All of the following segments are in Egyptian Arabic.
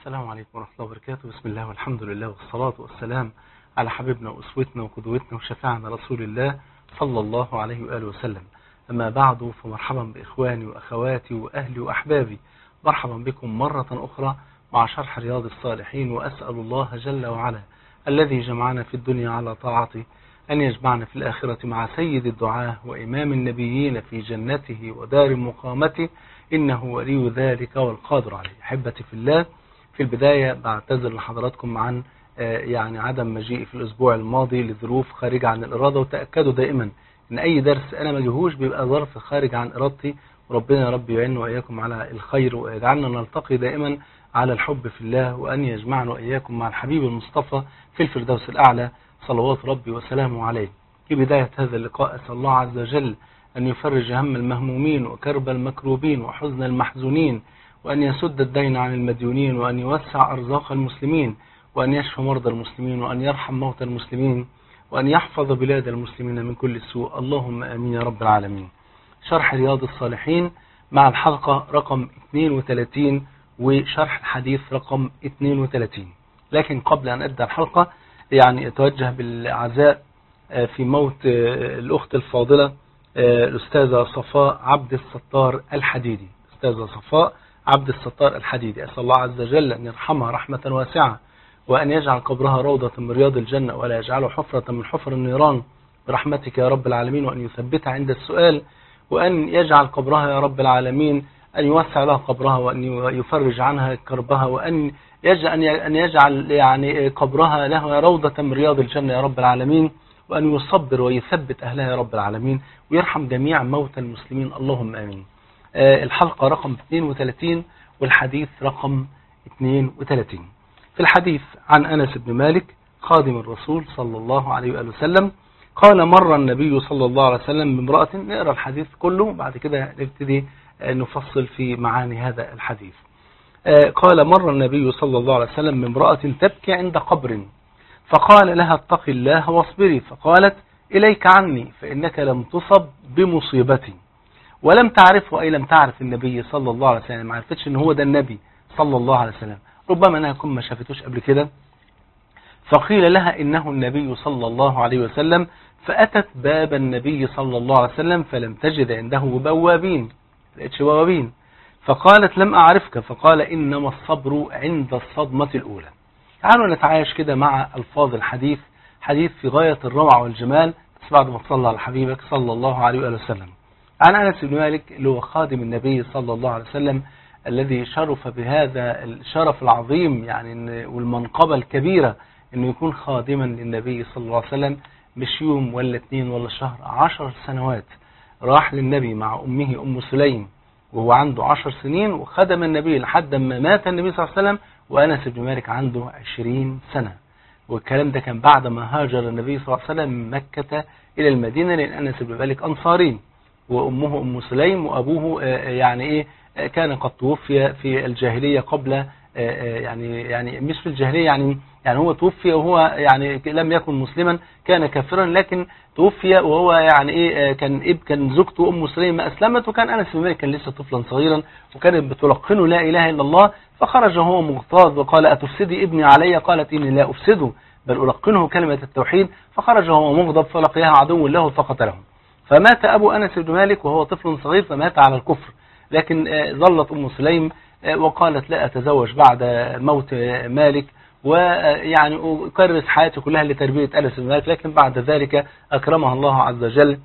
السلام عليكم ورحمة الله وبركاته بسم الله والحمد لله والصلاة والسلام على حبيبنا وأسوتنا وقدوتنا وشفاعنا رسول الله صلى الله عليه وآله وسلم أما بعد فمرحبا بإخواني وأخواتي وأهلي وأحبابي مرحبا بكم مرة أخرى مع شرح رياض الصالحين وأسأل الله جل وعلا الذي جمعنا في الدنيا على طاعته أن يجمعنا في الآخرة مع سيد الدعاة وإمام النبيين في جنته ودار مقامته إنه ولي ذلك والقادر عليه أحبتي في الله في البداية بعتذر لحضراتكم عن يعني عدم مجيئي في الأسبوع الماضي لظروف خارجة عن الإرادة وتأكدوا دائما إن أي درس أنا ما جيهوش بيبقى ظرف خارج عن إرادتي وربنا يا رب يعين وإياكم على الخير ويجعلنا نلتقي دائما على الحب في الله وأن يجمعنا وإياكم مع الحبيب المصطفى في الفردوس الأعلى صلوات ربي وسلامه عليه في بداية هذا اللقاء أسأل الله عز وجل أن يفرج هم المهمومين وكرب المكروبين وحزن المحزونين وأن يسد الدين عن المديونين وأن يوسع أرزاق المسلمين وأن يشفى مرضى المسلمين وأن يرحم موتى المسلمين وأن يحفظ بلاد المسلمين من كل سوء اللهم آمين يا رب العالمين شرح رياض الصالحين مع الحلقة رقم 32 وشرح الحديث رقم 32 لكن قبل أن أبدأ الحلقة يعني أتوجه بالعزاء في موت الأخت الفاضلة الأستاذة صفاء عبد الستار الحديدي أستاذة صفاء عبد الستار الحديدي أسأل الله عز وجل أن يرحمها رحمة واسعة وأن يجعل قبرها روضة من رياض الجنة ولا يجعله حفرة من حفر النيران برحمتك يا رب العالمين وأن يثبتها عند السؤال وأن يجعل قبرها يا رب العالمين أن يوسع لها قبرها وأن يفرج عنها كربها وأن يجعل, أن يجعل يعني قبرها له روضة من رياض الجنة يا رب العالمين وأن يصبر ويثبت أهلها يا رب العالمين ويرحم جميع موتى المسلمين اللهم آمين الحلقة رقم 32 والحديث رقم 32 في الحديث عن أنس بن مالك خادم الرسول صلى الله عليه وآله وسلم قال مر النبي صلى الله عليه وسلم بامرأة نقرأ الحديث كله بعد كده نبتدي نفصل في معاني هذا الحديث قال مر النبي صلى الله عليه وسلم بامرأة تبكي عند قبر فقال لها اتق الله واصبري فقالت إليك عني فإنك لم تصب بمصيبتي ولم تعرفه أي لم تعرف النبي صلى الله عليه وسلم ما عرفتش ان هو ده النبي صلى الله عليه وسلم ربما انها تكون ما شافتوش قبل كده فقيل لها إنه النبي صلى الله عليه وسلم فأتت باب النبي صلى الله عليه وسلم فلم تجد عنده بوابين لقيتش بوابين فقالت لم أعرفك فقال إنما الصبر عند الصدمة الأولى تعالوا نتعايش كده مع ألفاظ الحديث حديث في غاية الروعة والجمال بس بعد ما تصلى على حبيبك صلى الله عليه وآله وسلم عن أنس بن مالك اللي هو خادم النبي صلى الله عليه وسلم الذي شرف بهذا الشرف العظيم يعني والمنقبة الكبيرة انه يكون خادما للنبي صلى الله عليه وسلم مش يوم ولا اثنين ولا شهر عشر سنوات راح للنبي مع أمه أم سليم وهو عنده عشر سنين وخدم النبي لحد ما مات النبي صلى الله عليه وسلم وأنس بن مالك عنده عشرين سنة والكلام ده كان بعد ما هاجر النبي صلى الله عليه وسلم من مكة إلى المدينة لأن أنس بن مالك أنصاري وأمه أم سليم وأبوه يعني إيه كان قد توفي في الجاهلية قبل يعني يعني مش في الجاهلية يعني يعني هو توفي وهو يعني لم يكن مسلما كان كافرا لكن توفي وهو يعني ايه كان اب كان زوجته ام سليم اسلمت وكان انس بن مالك كان لسه طفلا صغيرا وكانت بتلقنه لا اله الا الله فخرج هو مغتاظ وقال اتفسدي ابني علي قالت اني لا افسده بل القنه كلمه التوحيد فخرج هو مغضب فلقيها عدو له فقتله فمات ابو انس بن مالك وهو طفل صغير فمات على الكفر لكن ظلت ام سليم وقالت لا أتزوج بعد موت مالك ويعني أكرس حياتي كلها لتربية أنس بن مالك لكن بعد ذلك أكرمها الله عز وجل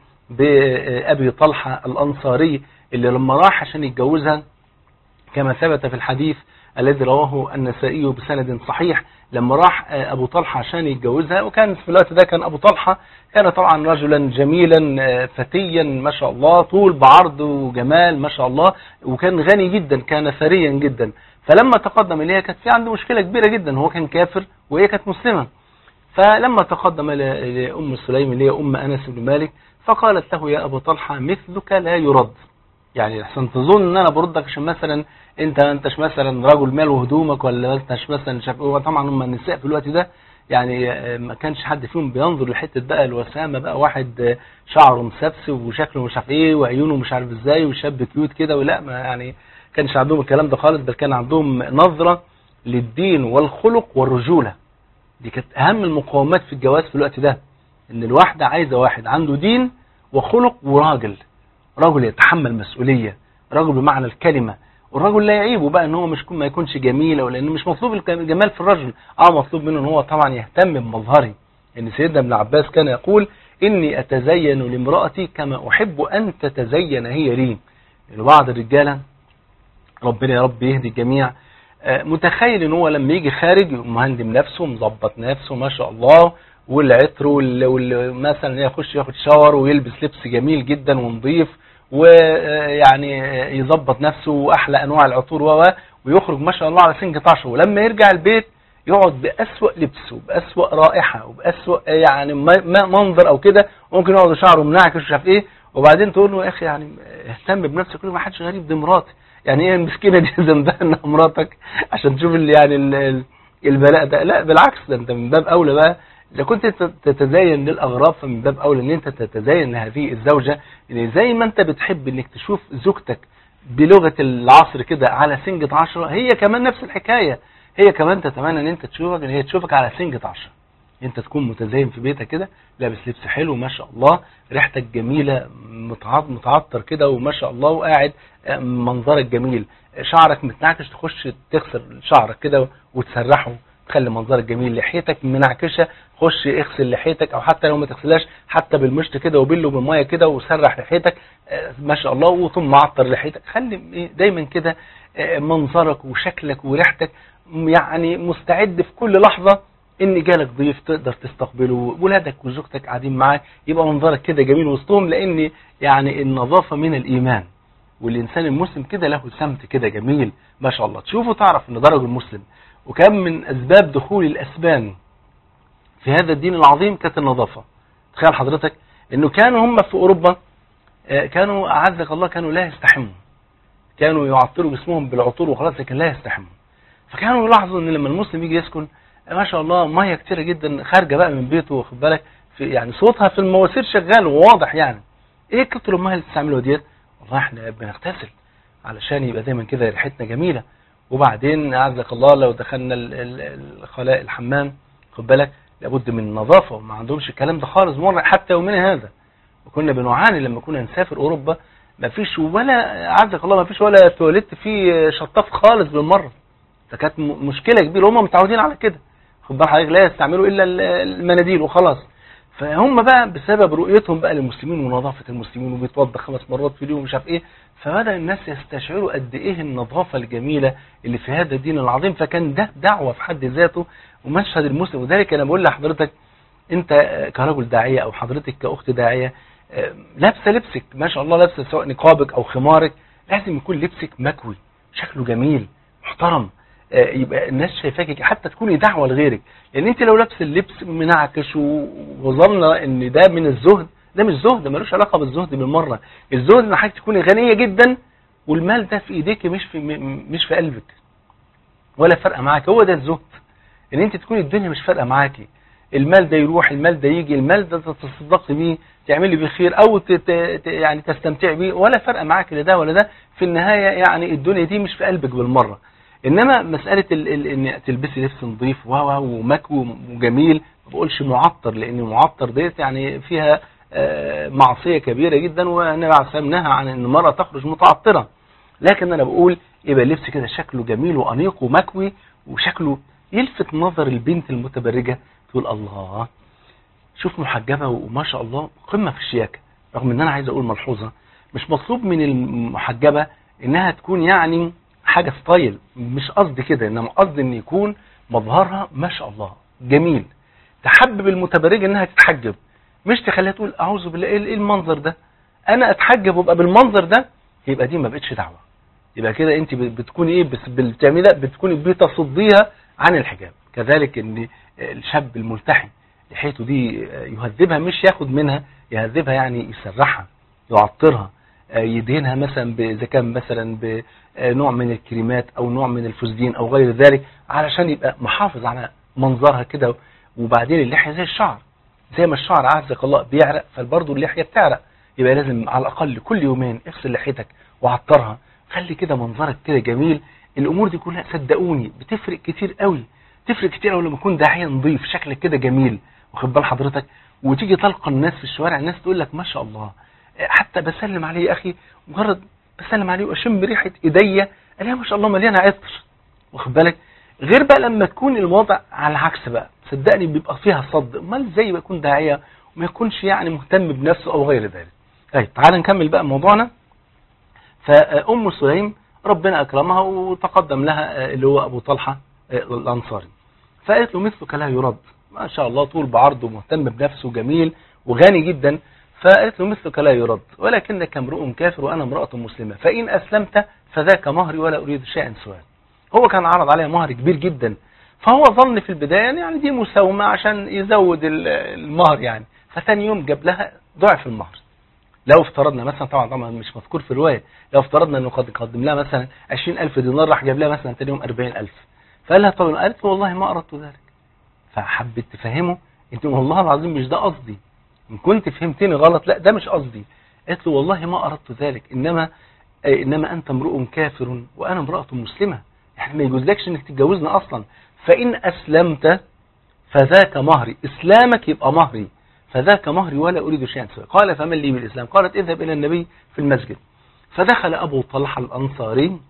بأبي طلحة الأنصاري اللي لما راح عشان يتجوزها كما ثبت في الحديث الذي رواه النسائي بسند صحيح لما راح أبو طلحة عشان يتجوزها وكان في الوقت ده كان أبو طلحة كان طبعا رجلا جميلا فتيا ما شاء الله طول بعرض وجمال ما شاء الله وكان غني جدا كان ثريا جدا فلما تقدم إليها كانت في عنده مشكلة كبيرة جدا هو كان كافر وهي كانت مسلمة فلما تقدم لأم سليم اللي هي أم أنس بن مالك فقالت له يا أبو طلحة مثلك لا يرد يعني احسن تظن ان انا بردك عشان مثلا انت ما انتش مثلا رجل مال وهدومك ولا ما انتش مثلا شاف هو طبعا هم النساء في الوقت ده يعني ما كانش حد فيهم بينظر لحته بقى الوسامه بقى واحد شعره مسبسب وشكله مش عارف ايه وعيونه مش عارف ازاي وشاب كيوت كده ولا ما يعني كانش عندهم الكلام ده خالص بل كان عندهم نظره للدين والخلق والرجولة دي كانت اهم المقومات في الجواز في الوقت ده ان الواحدة عايزة واحد عنده دين وخلق وراجل رجل يتحمل مسؤولية رجل بمعنى الكلمة والرجل لا يعيبه بقى ان هو مش ما يكونش جميل او لان مش مطلوب الجمال في الرجل اه مطلوب منه ان هو طبعا يهتم بمظهري ان سيدنا ابن عباس كان يقول اني اتزين لامرأتي كما احب ان تتزين هي لي يعني بعض الرجاله ربنا يا رب يهدي الجميع متخيل ان هو لما يجي خارج مهندم نفسه مظبط نفسه ما شاء الله والعطر ومثلا يخش ياخد شاور ويلبس لبس جميل جدا ونظيف ويعني يظبط نفسه واحلى انواع العطور و ويخرج ما شاء الله على سنجة عشر ولما يرجع البيت يقعد بأسوأ لبس وبأسوأ رائحة وبأسوأ يعني منظر او كده ممكن يقعد شعره منعكش مش عارف ايه وبعدين تقول له يا اخي يعني اهتم بنفسك ما حدش غريب دي مراتي يعني ايه المسكينه دي ذنبها انها مراتك عشان تشوف اللي يعني البلاء ده لا بالعكس ده انت من باب اولى بقى إذا كنت تتزين للأغراب فمن باب أولى أن أنت تتزين لهذه الزوجة يعني زي ما أنت بتحب أنك تشوف زوجتك بلغة العصر كده على سنجة عشرة هي كمان نفس الحكاية هي كمان تتمنى أن أنت تشوفك أن هي تشوفك على سنجة عشرة أنت تكون متزين في بيتك كده لابس لبس حلو ما شاء الله ريحتك جميلة متعطر كده وما شاء الله وقاعد منظرك جميل شعرك متنعكش تخش تغسل شعرك كده وتسرحه تخلي منظرك جميل لحيتك منعكشه خش اغسل لحيتك او حتى لو ما تغسلهاش حتى بالمشط كده وبله بالميه كده وسرح لحيتك ما شاء الله وثم عطر لحيتك خلي دايما كده منظرك وشكلك وريحتك يعني مستعد في كل لحظه ان جالك ضيف تقدر تستقبله ولادك وزوجتك قاعدين معاك يبقى منظرك كده جميل وسطهم لان يعني النظافه من الايمان والانسان المسلم كده له سمت كده جميل ما شاء الله تشوفه تعرف ان ده راجل مسلم وكان من أسباب دخول الأسبان في هذا الدين العظيم كانت النظافة تخيل حضرتك أنه كانوا هم في أوروبا كانوا أعزك الله كانوا لا يستحموا كانوا يعطروا جسمهم بالعطور وخلاص لكن لا يستحموا فكانوا يلاحظوا أن لما المسلم يجي يسكن ما شاء الله ميه كتيرة جدا خارجة بقى من بيته واخد بالك في يعني صوتها في المواسير شغال وواضح يعني ايه كتر الميه اللي بتستعملوها ديت والله احنا بنغتسل علشان يبقى دايما كده ريحتنا جميله وبعدين أعزك الله لو دخلنا الخلاء الحمام خد بالك لابد من النظافة وما عندهمش الكلام ده خالص مرة حتى يومنا هذا وكنا بنعاني لما كنا نسافر أوروبا ما فيش ولا أعزك الله ما فيش ولا تواليت فيه شطاف خالص بالمرة فكانت مشكلة كبيرة هم متعودين على كده خد بالك حضرتك لا يستعملوا إلا المناديل وخلاص فهم بقى بسبب رؤيتهم بقى للمسلمين ونظافة المسلمين وبيتوضى خمس مرات في اليوم مش عارف ايه فبدأ الناس يستشعروا قد ايه النظافة الجميلة اللي في هذا الدين العظيم فكان ده دعوة في حد ذاته ومشهد المسلم وذلك انا بقول لحضرتك انت كرجل داعية او حضرتك كاخت داعية لابسة لبسك ما شاء الله لابسة سواء نقابك او خمارك لازم يكون لبسك مكوي شكله جميل محترم يبقى الناس شايفاك حتى تكوني دعوة لغيرك لان انت لو لابس اللبس منعكش وظننا ان ده من الزهد ده مش زهد ملوش علاقة بالزهد بالمرة الزهد ان حضرتك تكوني غنية جدا والمال ده في ايديك مش في مش في قلبك ولا فارقه معاك هو ده الزهد ان انت تكوني الدنيا مش فارقه معاكي المال ده يروح المال ده يجي المال ده تتصدقي بيه تعملي بيه خير او تت يعني تستمتعي بيه ولا فارقه معاك لا ده ولا ده في النهايه يعني الدنيا دي مش في قلبك بالمره انما مساله ال ال ان تلبسي لبس نظيف واو ومكوي وجميل ما بقولش معطر لان المعطر ديت يعني فيها معصيه كبيره جدا والنبي عليه الصلاه نهى عن ان المراه تخرج متعطره لكن انا بقول يبقى اللبس كده شكله جميل وانيق ومكوي وشكله يلفت نظر البنت المتبرجه تقول الله شوف محجبه وما شاء الله قمه في الشياكه رغم ان انا عايز اقول ملحوظه مش مطلوب من المحجبه انها تكون يعني حاجه ستايل مش قصدي كده انما قصدي ان يكون مظهرها ما شاء الله جميل تحبب المتبرجه انها تتحجب مش تخليها تقول اعوذ بالله ايه المنظر ده انا اتحجب وابقى بالمنظر ده يبقى دي ما بقتش دعوه يبقى كده انت بتكوني ايه بتعملي ده بتكوني بتصديها عن الحجاب كذلك ان الشاب الملتحي لحيته دي يهذبها مش ياخد منها يهذبها يعني يسرحها يعطرها يدهنها مثلا اذا كان مثلا بنوع من الكريمات او نوع من الفوزدين او غير ذلك علشان يبقى محافظ على منظرها كده وبعدين اللحيه زي الشعر زي ما الشعر عزك الله بيعرق فبرضه اللحيه بتعرق يبقى لازم على الاقل كل يومين اغسل لحيتك وعطرها خلي كده منظرك كده جميل الامور دي كلها صدقوني بتفرق كتير قوي تفرق كتير قوي لما يكون داعيه نظيف شكلك كده جميل واخد بال حضرتك وتيجي تلقى الناس في الشوارع الناس تقول لك ما شاء الله حتى بسلم عليه يا اخي مجرد بسلم عليه واشم ريحه ايديا الاقيها ما شاء الله مليانه عطر واخد بالك غير بقى لما تكون الوضع على العكس بقى صدقني بيبقى فيها صد امال ازاي بيكون داعيه وما يكونش يعني مهتم بنفسه او غير ذلك طيب تعال نكمل بقى موضوعنا فام سليم ربنا اكرمها وتقدم لها اللي هو ابو طلحه الانصاري فقالت له مثلك لا يرد ما شاء الله طول بعرضه مهتم بنفسه جميل وغني جدا فقالت له مثلك لا يرد ولكنك امرؤ كافر وانا امراه مسلمه فان اسلمت فذاك مهري ولا اريد شيئا سواه هو كان عرض عليها مهر كبير جدا فهو ظن في البدايه يعني دي مساومه عشان يزود المهر يعني فتاني يوم جاب لها ضعف المهر لو افترضنا مثلا طبعا طبعا مش مذكور في الروايه لو افترضنا انه قد قدم لها مثلا 20000 دينار راح جاب لها مثلا ثاني يوم 40000 فقال لها طب قالت له والله ما اردت ذلك فحبت تفهمه انت والله العظيم مش ده قصدي ان كنت فهمتني غلط لا ده مش قصدي قالت له والله ما اردت ذلك انما انما انت امرؤ كافر وانا امراه مسلمه احنا ما يجوزلكش انك تتجوزنا اصلا فان اسلمت فذاك مهري اسلامك يبقى مهري فذاك مهري ولا اريد شيئا سوى قال فمن لي بالاسلام قالت اذهب الى النبي في المسجد فدخل ابو طلحه الانصاري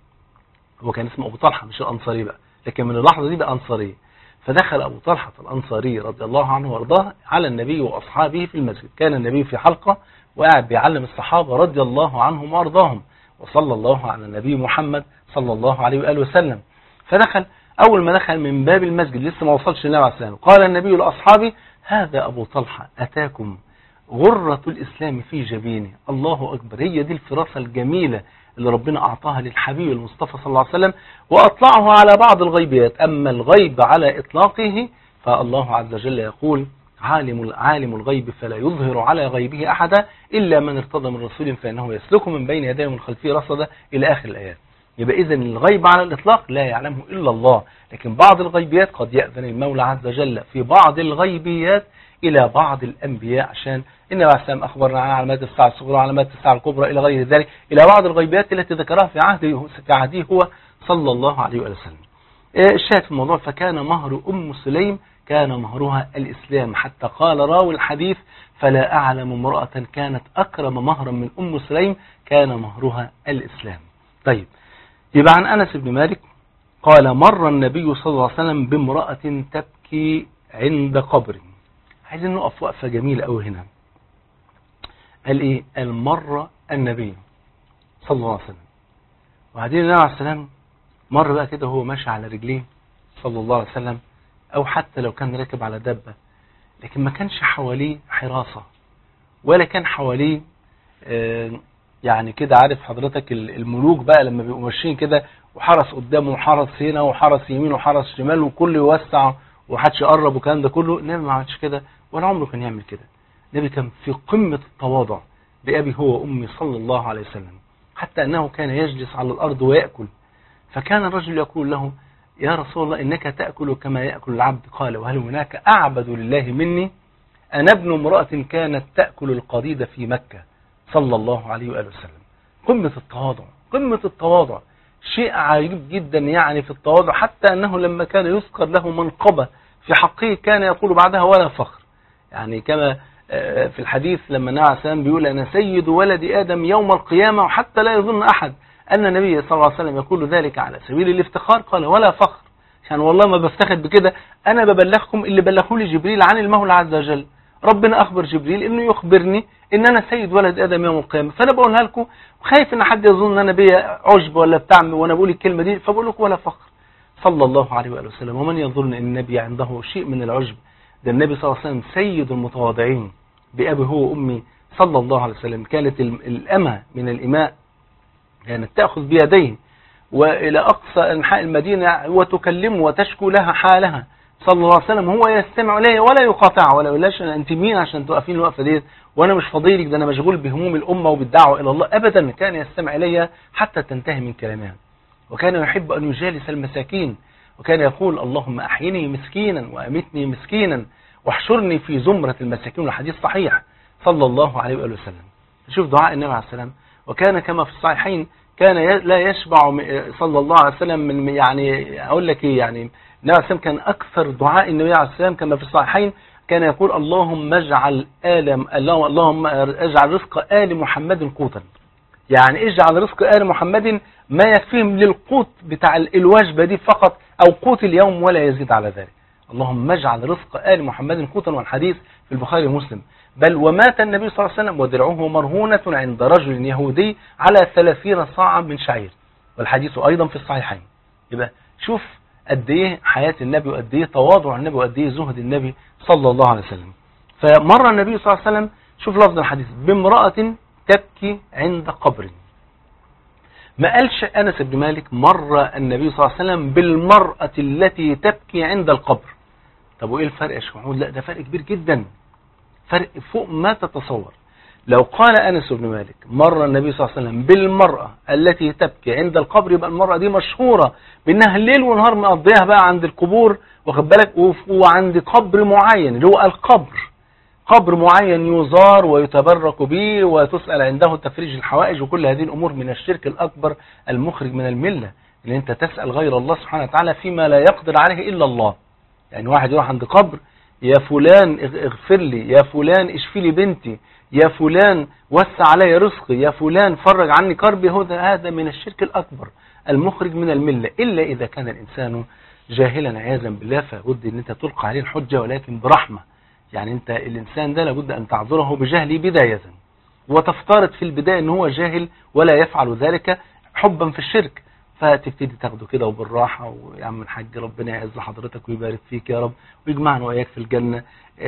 هو كان اسمه ابو طلحه مش الانصاري بقى لكن من اللحظه دي بقى انصاري فدخل أبو طلحة الأنصاري رضي الله عنه وارضاه على النبي وأصحابه في المسجد كان النبي في حلقة وقاعد بيعلم الصحابة رضي الله عنهم وارضاهم وصلى الله على النبي محمد صلى الله عليه وآله وسلم فدخل أول ما دخل من باب المسجد لسه ما وصلش النبي عليه السلام قال النبي لأصحابه هذا أبو طلحة أتاكم غرة الإسلام في جبينه الله أكبر هي دي الفراسة الجميلة اللي ربنا أعطاها للحبيب المصطفى صلى الله عليه وسلم وأطلعه على بعض الغيبيات أما الغيب على إطلاقه فالله عز وجل يقول عالم عالم الغيب فلا يظهر على غيبه أحدا إلا من ارتضى من رسول فإنه يسلك من بين يديه ومن خلفه رصدا إلى آخر الآيات يبقى إذا الغيب على الإطلاق لا يعلمه إلا الله لكن بعض الغيبيات قد يأذن المولى عز وجل في بعض الغيبيات إلى بعض الأنبياء عشان النبي عليه السلام أخبرنا عن علامات الساعة الصغرى وعلامات الساعة الكبرى إلى غير ذلك إلى بعض الغيبيات التي ذكرها في عهده في عهده هو صلى الله عليه وسلم الشاهد في الموضوع فكان مهر أم سليم كان مهرها الإسلام حتى قال راوي الحديث فلا أعلم امرأة كانت أكرم مهرا من أم سليم كان مهرها الإسلام طيب يبقى عن أنس بن مالك قال مر النبي صلى الله عليه وسلم بامرأة تبكي عند قبر عايزين نقف وقفة جميلة قوي هنا قال ايه قال مر النبي صلى الله عليه وسلم وبعدين النبي عليه السلام مر بقى كده وهو ماشي على رجليه صلى الله عليه وسلم او حتى لو كان راكب على دبة لكن ما كانش حواليه حراسة ولا كان حواليه آه يعني كده عارف حضرتك الملوك بقى لما بيبقوا ماشيين كده وحرس قدامه وحرس هنا وحرس يمين وحرس شمال وكل يوسع ومحدش يقرب والكلام ده كله النبي ما عملش كده ولا عمره كان يعمل كده النبي كان في قمة التواضع بأبي هو وأمي صلى الله عليه وسلم حتى أنه كان يجلس على الأرض ويأكل فكان الرجل يقول له يا رسول الله إنك تأكل كما يأكل العبد قال وهل هناك أعبد لله مني أنا ابن امرأة كانت تأكل القضيد في مكة صلى الله عليه وآله وسلم قمة التواضع قمة التواضع شيء عجيب جدا يعني في التواضع حتى أنه لما كان يذكر له منقبة في حقه كان يقول بعدها ولا فخر يعني كما في الحديث لما النبي عليه السلام بيقول أنا سيد ولد آدم يوم القيامة وحتى لا يظن أحد أن النبي صلى الله عليه وسلم يقول ذلك على سبيل الافتخار قال ولا فخر عشان والله ما بفتخر بكده أنا ببلغكم اللي بلغه لي جبريل عن المولى عز وجل ربنا أخبر جبريل إنه يخبرني إن أنا سيد ولد آدم يوم القيامة فأنا بقولها لكم وخايف إن حد يظن إن أنا بيا عجب ولا بتاع وأنا بقول الكلمة دي فبقول لكم ولا فخر صلى الله عليه وآله وسلم ومن يظن أن النبي عنده شيء من العجب ده النبي صلى الله عليه وسلم سيد المتواضعين بأبي هو وأمي صلى الله عليه وسلم كانت الأمة من الإماء كانت تأخذ بيديه وإلى أقصى أنحاء المدينة وتكلمه وتشكو لها حالها صلى الله عليه وسلم هو يستمع إليه ولا يقاطعها ولا يقولش أنت مين عشان توقفين الوقفة دي وأنا مش فضيلك ده أنا مشغول بهموم الأمة وبالدعوة إلى الله أبدا كان يستمع إليها حتى تنتهي من كلامها وكان يحب أن يجالس المساكين وكان يقول اللهم أحيني مسكينا وأمتني مسكينا واحشرني في زمرة المساكين والحديث صحيح صلى الله عليه وآله وسلم شوف دعاء النبي عليه السلام وكان كما في الصحيحين كان لا يشبع صلى الله عليه وسلم من يعني اقول لك ايه يعني النبي عليه السلام كان اكثر دعاء النبي عليه السلام كما في الصحيحين كان يقول اللهم اجعل آل اللهم اجعل رزق آل محمد قوتا يعني اجعل رزق آل محمد ما يكفيهم للقوت بتاع الوجبة دي فقط او قوت اليوم ولا يزيد على ذلك اللهم اجعل رزق آل محمد قوتا والحديث في البخاري ومسلم بل ومات النبي صلى الله عليه وسلم ودرعه مرهونة عند رجل يهودي على ثلاثين صاعا من شعير والحديث أيضا في الصحيحين يبقى شوف قد ايه حياة النبي وقد ايه تواضع النبي وقد ايه زهد النبي صلى الله عليه وسلم فمر النبي صلى الله عليه وسلم شوف لفظ الحديث بامرأة تبكي عند قبر ما قالش أنس بن مالك مر النبي صلى الله عليه وسلم بالمرأة التي تبكي عند القبر طب وإيه الفرق يا شيخ محمود لا ده فرق كبير جدا فرق فوق ما تتصور لو قال أنس بن مالك مر النبي صلى الله عليه وسلم بالمرأة التي تبكي عند القبر يبقى المرأة دي مشهورة بأنها الليل ونهار مقضيها بقى عند القبور واخد بالك وعند قبر معين اللي هو القبر قبر معين يزار ويتبرك به وتسأل عنده تفريج الحوائج وكل هذه الأمور من الشرك الأكبر المخرج من الملة اللي انت تسأل غير الله سبحانه وتعالى فيما لا يقدر عليه إلا الله يعني واحد يروح عند قبر يا فلان اغفر لي يا فلان اشفي لي بنتي يا فلان وسع علي رزقي يا فلان فرج عني كربي هذا من الشرك الأكبر المخرج من الملة إلا إذا كان الإنسان جاهلا عياذا بالله فبد ان انت تلقى عليه الحجة ولكن برحمة يعني انت الانسان ده لابد ان تعذره بجهله بداية وتفترض في البداية ان هو جاهل ولا يفعل ذلك حبا في الشرك فتبتدي تاخده كده وبالراحة ويا عم الحاج ربنا يعز حضرتك ويبارك فيك يا رب ويجمعنا وإياك في الجنة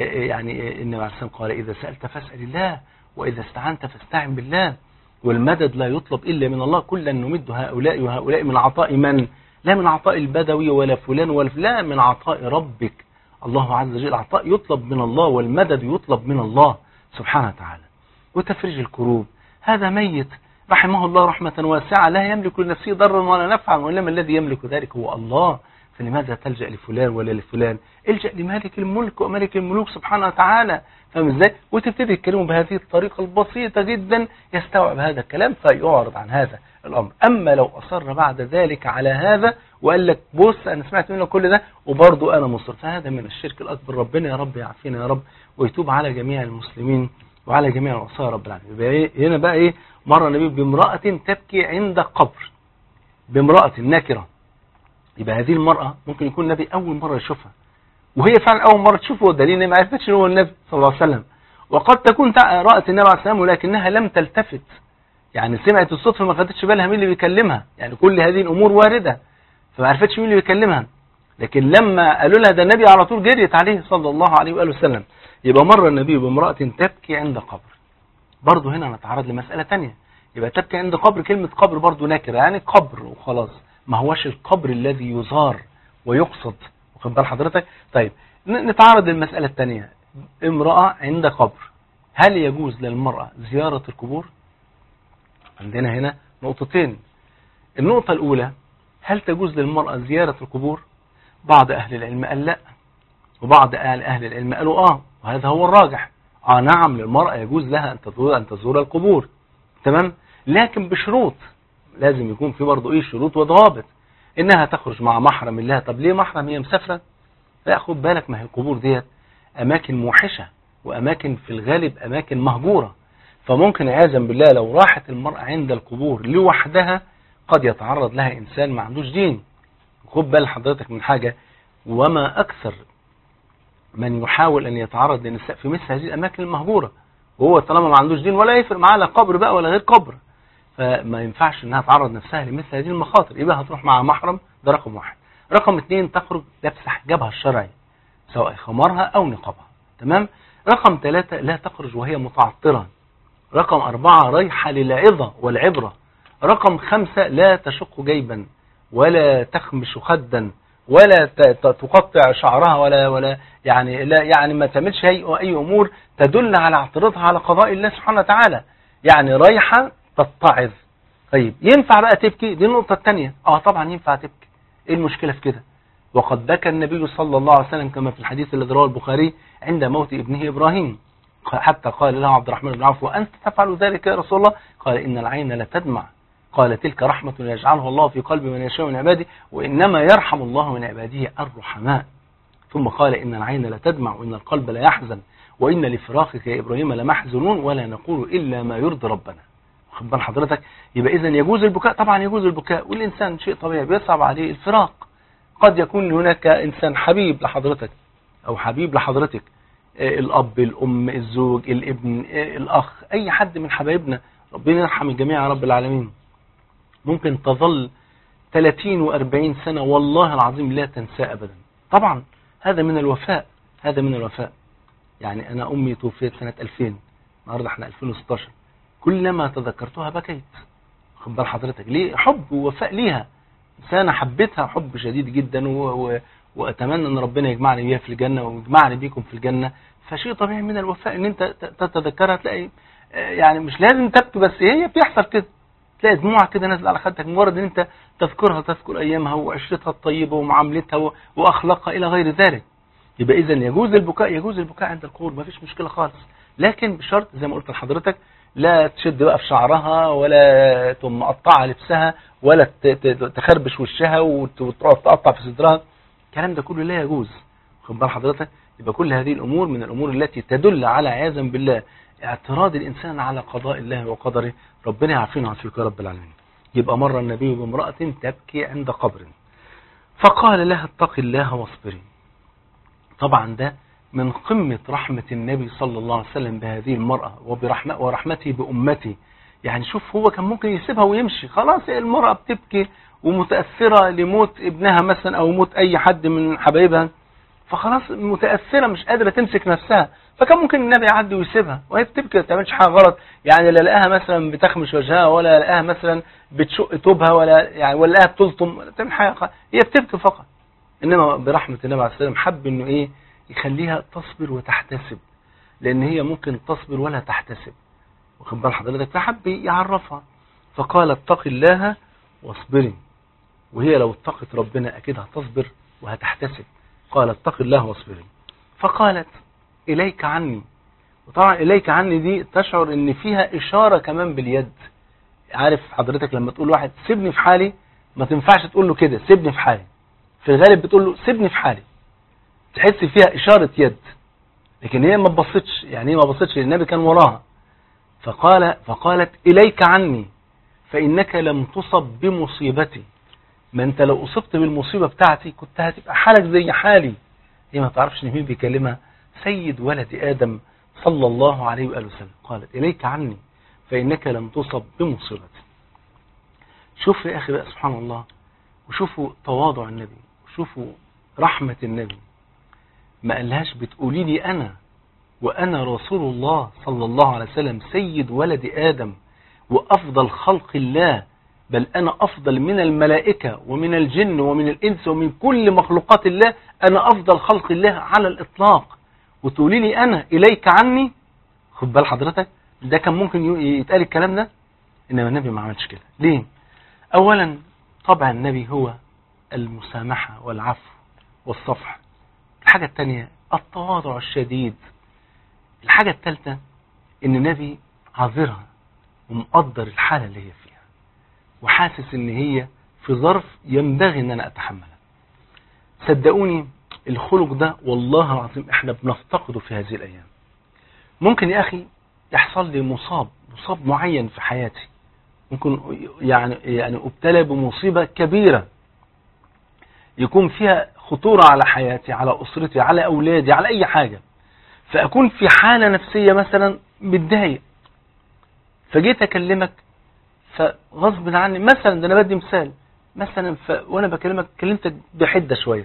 يعني النبي عليه الصلاة قال إذا سألت فاسأل الله وإذا استعنت فاستعن بالله والمدد لا يطلب إلا من الله كلا نمد هؤلاء وهؤلاء من عطاء من لا من عطاء البدوي ولا فلان ولا لا من عطاء ربك الله عز وجل عطاء يطلب من الله والمدد يطلب من الله سبحانه وتعالى وتفريج الكروب هذا ميت رحمه الله رحمة واسعة لا يملك لنفسه ضرا ولا نفعا وإنما الذي يملك ذلك هو الله فلماذا تلجأ لفلان ولا لفلان الجأ لمالك الملك وملك الملوك سبحانه وتعالى فاهم ازاي وتبتدي تكلمه بهذه الطريقة البسيطة جدا يستوعب هذا الكلام فيعرض عن هذا الأمر أما لو أصر بعد ذلك على هذا وقال لك بص أنا سمعت منك كل ده وبرضه أنا مصر فهذا من الشرك الأكبر ربنا يا رب يعافينا يا رب ويتوب على جميع المسلمين وعلى جميع العصاة رب العالمين هنا بقى إيه مر النبي بامرأة تبكي عند قبر بامرأة نكرة يبقى هذه المرأة ممكن يكون النبي أول مرة يشوفها وهي فعلا أول مرة تشوفه دليل ما عرفتش ان هو النبي صلى الله عليه وسلم وقد تكون رأت النبي عليه السلام ولكنها لم تلتفت يعني سمعت الصوت فما خدتش بالها مين اللي بيكلمها يعني كل هذه الأمور واردة فما عرفتش مين اللي بيكلمها لكن لما قالوا لها ده النبي على طول جريت عليه صلى الله عليه وآله وسلم يبقى مر النبي بامرأة تبكي عند قبر برضه هنا نتعرض لمسألة تانية يبقى تبكي عند قبر كلمة قبر برضه نكرة يعني قبر وخلاص ما هوش القبر الذي يزار ويقصد واخد بال حضرتك طيب نتعرض للمسألة الثانية امرأة عند قبر هل يجوز للمرأة زيارة القبور عندنا هنا نقطتين النقطة الأولى هل تجوز للمرأة زيارة القبور بعض أهل العلم قال لا وبعض أهل, أهل العلم قالوا آه وهذا هو الراجح آه نعم للمرأة يجوز لها أن تزور, أن تزور القبور تمام لكن بشروط لازم يكون في برضه ايه شروط وضوابط انها تخرج مع محرم لها طب ليه محرم هي مسافره لا خد بالك ما هي القبور ديت اماكن موحشه واماكن في الغالب اماكن مهجوره فممكن عياذا بالله لو راحت المرأة عند القبور لوحدها قد يتعرض لها انسان ما عندوش دين خد بال حضرتك من حاجة وما اكثر من يحاول ان يتعرض للنساء في مثل هذه الاماكن المهجورة وهو طالما ما عندوش دين ولا يفرق معاه لا قبر بقى ولا غير قبر فما ينفعش انها تعرض نفسها لمثل هذه المخاطر يبقى هتروح مع محرم ده رقم واحد رقم اثنين تخرج لابسه حجابها الشرعي سواء خمارها او نقابها تمام رقم ثلاثة لا تخرج وهي متعطرة رقم أربعة رايحة للعظة والعبرة رقم خمسة لا تشق جيبا ولا تخمش خدا ولا تقطع شعرها ولا ولا يعني لا يعني ما تعملش اي اي امور تدل على اعتراضها على قضاء الله سبحانه وتعالى يعني رايحه تتعظ طيب ينفع بقى تبكي دي النقطة الثانية اه طبعا ينفع تبكي ايه المشكلة في كده وقد بكى النبي صلى الله عليه وسلم كما في الحديث الذي رواه البخاري عند موت ابنه ابراهيم حتى قال له عبد الرحمن بن عوف وأنت تفعل ذلك يا رسول الله قال إن العين لا تدمع قال تلك رحمة يجعلها الله في قلب من يشاء من عباده وإنما يرحم الله من عباده الرحماء ثم قال إن العين لا تدمع وإن القلب لا يحزن وإن لفراقك يا إبراهيم لمحزنون ولا نقول إلا ما يرضي ربنا واخد بال حضرتك يبقى إذا يجوز البكاء طبعا يجوز البكاء والإنسان شيء طبيعي بيصعب عليه الفراق قد يكون هناك إنسان حبيب لحضرتك أو حبيب لحضرتك الأب الأم الزوج الابن الأخ أي حد من حبايبنا ربنا يرحم الجميع يا رب العالمين ممكن تظل 30 و40 سنة والله العظيم لا تنساه أبدا طبعا هذا من الوفاء هذا من الوفاء يعني أنا أمي توفيت سنة 2000 النهاردة احنا 2016 كلما تذكرتها بكيت خد بال حضرتك ليه حب ووفاء ليها إنسانة حبيتها حب شديد جدا و... و... وأتمنى أن ربنا يجمعني بيها في الجنة ويجمعني بيكم في الجنة فشيء طبيعي من الوفاء أن أنت تتذكرها تلاقي يعني مش لازم تبكي بس هي بتحصل كده تلاقي دموعك كده نازله على خدك مجرد ان انت تذكرها تذكر ايامها وعشرتها الطيبه ومعاملتها واخلاقها الى غير ذلك يبقى اذا يجوز البكاء يجوز البكاء عند القبور مفيش مشكله خالص لكن بشرط زي ما قلت لحضرتك لا تشد بقى في شعرها ولا تقوم مقطعه لبسها ولا تخربش وشها وتقعد تقطع في صدرها الكلام ده كله لا يجوز خد بال حضرتك يبقى كل هذه الامور من الامور التي تدل على عياذا بالله اعتراض الإنسان على قضاء الله وقدره ربنا يعافينا ويعافيك يا رب العالمين يبقى مر النبي بامرأة تبكي عند قبر فقال لها اتق الله واصبري طبعا ده من قمة رحمة النبي صلى الله عليه وسلم بهذه المرأة وبرحمة ورحمته بأمته يعني شوف هو كان ممكن يسيبها ويمشي خلاص المرأة بتبكي ومتأثرة لموت ابنها مثلا أو موت أي حد من حبايبها فخلاص متأثرة مش قادرة تمسك نفسها فكان ممكن النبي يعدي ويسيبها وهي بتبكي ما بتعملش حاجه غلط يعني لا لقاها مثلا بتخمش وجهها ولا لقاها مثلا بتشق توبها ولا يعني ولا لقاها بتلطم ولا بتعمل حاجه غلط. هي بتبكي فقط انما برحمه النبي عليه السلام حب انه ايه يخليها تصبر وتحتسب لان هي ممكن تصبر ولا تحتسب واخد بال حضرتك فحب يعرفها فقال اتق الله واصبري وهي لو اتقت ربنا اكيد هتصبر وهتحتسب قال اتق الله واصبري فقالت إليك عني وطبعا إليك عني دي تشعر ان فيها إشارة كمان باليد عارف حضرتك لما تقول واحد سيبني في حالي ما تنفعش تقول له كده سيبني في حالي في الغالب بتقول له سيبني في حالي تحس فيها إشارة يد لكن هي ما بصتش يعني هي ما بصتش النبي كان وراها فقال فقالت إليك عني فإنك لم تصب بمصيبتي ما انت لو أصبت بالمصيبة بتاعتي كنت هتبقى حالك زي حالي هي ما تعرفش ان مين بيكلمها سيد ولد آدم صلى الله عليه وآله وسلم قالت إليك عني فإنك لم تصب بمصيبتي شوف يا أخي بقى سبحان الله وشوفوا تواضع النبي وشوفوا رحمة النبي ما قالهاش بتقولي لي أنا وأنا رسول الله صلى الله عليه وسلم سيد ولد آدم وأفضل خلق الله بل أنا أفضل من الملائكة ومن الجن ومن الإنس ومن كل مخلوقات الله أنا أفضل خلق الله على الإطلاق وتقولي لي أنا إليك عني خد بال حضرتك ده كان ممكن يتقال الكلام ده إنما النبي ما عملش كده ليه أولا طبع النبي هو المسامحة والعفو والصفح الحاجة الثانية التواضع الشديد الحاجة الثالثة إن النبي عذرها ومقدر الحالة اللي هي فيها وحاسس إن هي في ظرف ينبغي إن أنا أتحملها صدقوني الخلق ده والله العظيم احنا بنفتقده في هذه الايام ممكن يا اخي يحصل لي مصاب مصاب معين في حياتي ممكن يعني يعني ابتلى بمصيبة كبيرة يكون فيها خطورة على حياتي على اسرتي على اولادي على اي حاجة فاكون في حالة نفسية مثلا متضايق فجيت اكلمك فغصب عني مثلا ده انا بدي مثال مثلا ف... وانا بكلمك كلمتك بحدة شوية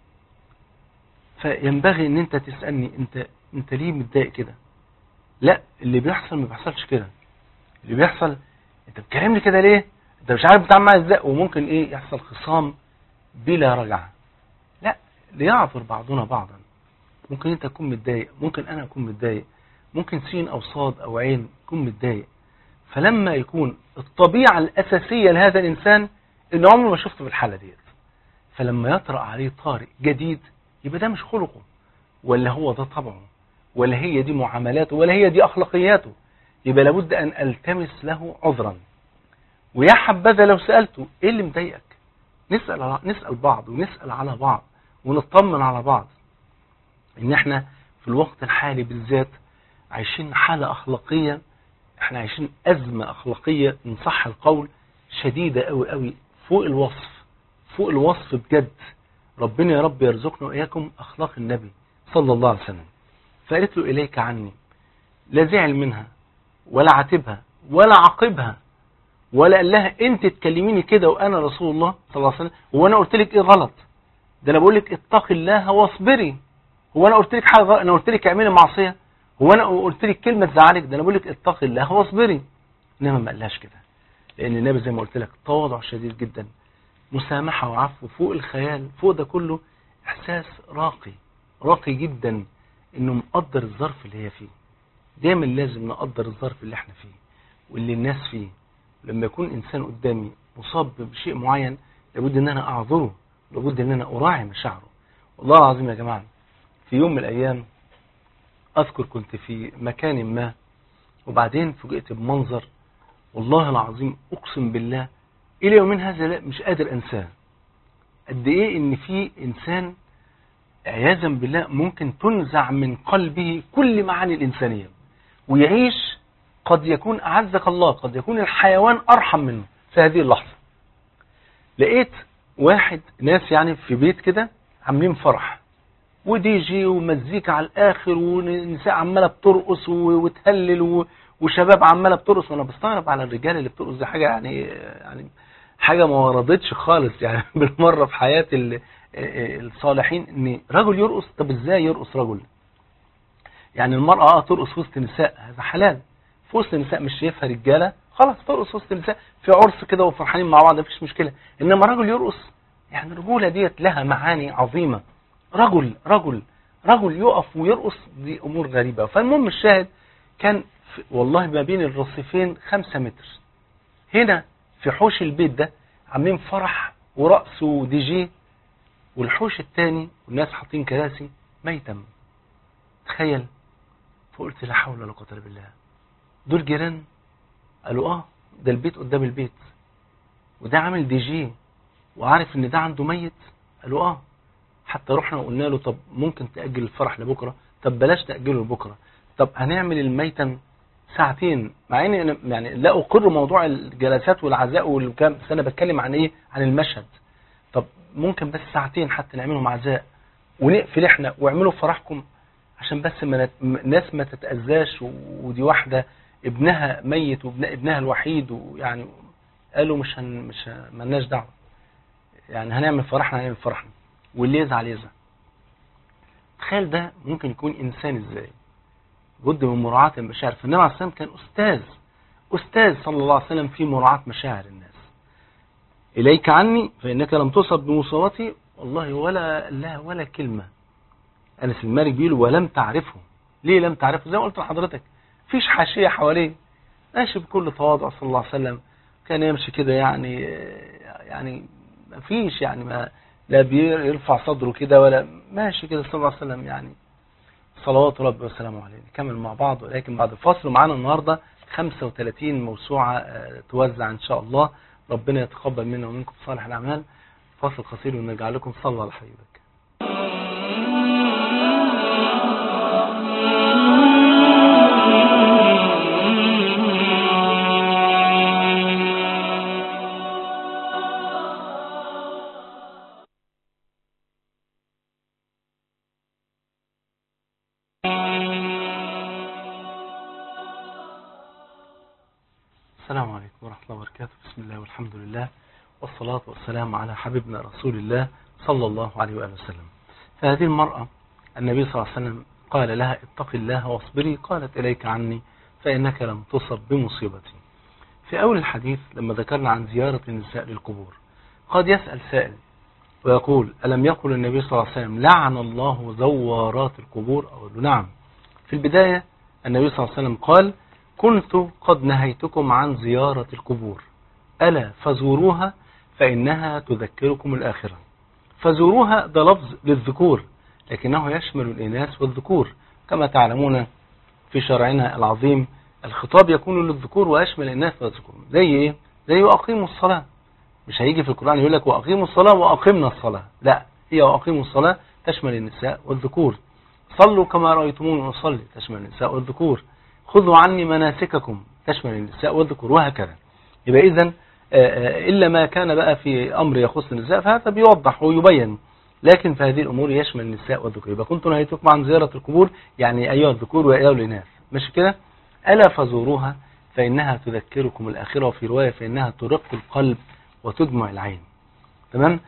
فينبغي ان انت تسألني انت انت ليه متضايق كده لا اللي بيحصل ما بيحصلش كده اللي بيحصل انت بتكلمني كده ليه انت مش عارف بتعمل معايا ازاي وممكن ايه يحصل خصام بلا رجعه لا ليعذر بعضنا بعضا ممكن انت تكون متضايق ممكن انا اكون متضايق ممكن سين او صاد او عين يكون متضايق فلما يكون الطبيعة الأساسية لهذا الإنسان إن عمره ما شفته في الحالة ديت فلما يطرأ عليه طارئ جديد يبقى ده مش خلقه ولا هو ده طبعه ولا هي دي معاملاته ولا هي دي أخلاقياته يبقى لابد أن ألتمس له عذرا ويا حبذا لو سألته إيه اللي مضايقك نسأل, نسأل بعض ونسأل على بعض ونطمن على بعض إن إحنا في الوقت الحالي بالذات عايشين حالة أخلاقية إحنا عايشين أزمة أخلاقية إن صح القول شديدة قوي قوي فوق الوصف فوق الوصف بجد ربنا يا رب يرزقنا وإياكم أخلاق النبي صلى الله عليه وسلم فقالت له إليك عني لا زعل منها ولا عاتبها ولا عاقبها ولا قال لها انت تكلميني كده وانا رسول الله صلى الله عليه وسلم وانا قلت لك ايه غلط ده انا بقول لك اتقي الله واصبري هو انا قلت لك حاجه غلط انا قلت لك اعملي معصيه هو انا قلت لك كلمه تزعلك ده انا بقول لك اتقي الله واصبري انما ما قالهاش كده لان النبي زي ما قلت لك تواضع شديد جدا مسامحه وعفو فوق الخيال فوق ده كله احساس راقي راقي جدا انه مقدر الظرف اللي هي فيه دايما لازم نقدر الظرف اللي احنا فيه واللي الناس فيه لما يكون انسان قدامي مصاب بشيء معين لابد ان انا اعذره لابد ان انا اراعي مشاعره والله العظيم يا جماعه في يوم من الايام اذكر كنت في مكان ما وبعدين فوجئت بمنظر والله العظيم اقسم بالله الى يومين هذا لا مش قادر انساه قد ايه ان في انسان عياذا بالله ممكن تنزع من قلبه كل معاني الانسانيه ويعيش قد يكون أعزك الله قد يكون الحيوان أرحم منه في هذه اللحظة لقيت واحد ناس يعني في بيت كده عاملين فرح ودي جي ومزيكا على الآخر ونساء عمالة بترقص وتهلل وشباب عمالة بترقص وأنا بستغرب على الرجال اللي بترقص دي حاجة يعني يعني حاجة ما وردتش خالص يعني بالمرة في حياة الصالحين ان رجل يرقص طب ازاي يرقص رجل يعني المرأة اه ترقص وسط نساء هذا حلال في وسط النساء مش شايفها رجاله خلاص ترقص وسط النساء في عرس كده وفرحانين مع بعض مفيش مشكله انما رجل يرقص يعني الرجوله ديت لها معاني عظيمه رجل رجل رجل يقف ويرقص دي امور غريبه فالمهم الشاهد كان والله ما بين الرصيفين خمسة متر هنا في حوش البيت ده عاملين فرح ورقص ودي جي والحوش الثاني والناس حاطين كراسي ميتم تخيل فقلت لا حول ولا قوه الا بالله دول جيران قالوا اه ده البيت قدام البيت وده عامل دي جي وعارف ان ده عنده ميت قالوا اه حتى رحنا وقلنا له طب ممكن تأجل الفرح لبكرة طب بلاش تأجله لبكرة طب هنعمل الميتم ساعتين مع ان يعني لا اقر موضوع الجلسات والعزاء والكلام بس انا بتكلم عن ايه عن المشهد طب ممكن بس ساعتين حتى نعملهم عزاء ونقفل احنا واعملوا فرحكم عشان بس ما الناس ما تتأذاش ودي واحدة ابنها ميت وابنها الوحيد ويعني قالوا مش هن مش مالناش دعوه يعني هنعمل فرحنا هنعمل فرحنا واللي يزعل يزعل تخيل ده ممكن يكون انسان ازاي بد من مراعاة المشاعر فالنبي عليه الصلاه كان استاذ استاذ صلى الله عليه وسلم في مراعاة مشاعر الناس اليك عني فانك لم تصب بمصابتي والله ولا لا ولا كلمه انس المالك بيقول ولم تعرفه ليه لم تعرفه زي ما قلت لحضرتك فيش حاشية حواليه ماشي بكل تواضع صلى الله عليه وسلم كان يمشي كده يعني يعني ما فيش يعني ما لا بيرفع صدره كده ولا ماشي كده صلى الله عليه وسلم يعني صلوات ربي وسلامه عليه نكمل مع بعض ولكن بعد الفصل معانا النهارده 35 موسوعة توزع إن شاء الله ربنا يتقبل منا ومنكم صالح الأعمال فاصل قصير ونرجع لكم صلى على حبيبك السلام عليكم ورحمة الله وبركاته بسم الله والحمد لله والصلاة والسلام على حبيبنا رسول الله صلى الله عليه وآله وسلم فهذه المرأة النبي صلى الله عليه وسلم قال لها اتق الله واصبري قالت إليك عني فإنك لم تصب بمصيبتي في أول الحديث لما ذكرنا عن زيارة النساء للقبور قد يسأل سائل ويقول ألم يقل النبي صلى الله عليه وسلم لعن الله زوارات القبور أقول له نعم في البداية النبي صلى الله عليه وسلم قال كنت قد نهيتكم عن زيارة القبور ألا فزوروها فإنها تذكركم الآخرة فزوروها ده لفظ للذكور لكنه يشمل الإناث والذكور كما تعلمون في شرعنا العظيم الخطاب يكون للذكور ويشمل الناس والذكور زي ايه زي واقيموا الصلاة مش هيجي في القرآن يقول لك واقيموا الصلاة واقمنا الصلاة لا هي واقيموا الصلاة تشمل النساء والذكور صلوا كما رأيتموني أصلي تشمل النساء والذكور خذوا عني مناسككم تشمل النساء والذكور وهكذا يبقى إذن إلا ما كان بقى في أمر يخص النساء فهذا بيوضح ويبين لكن في هذه الأمور يشمل النساء والذكور يبقى كنت نهيتكم عن زيارة القبور يعني أيها الذكور وأيها الإناث مش كده ألا فزوروها فإنها تذكركم الآخرة وفي رواية فإنها ترق القلب وتدمع العين تمام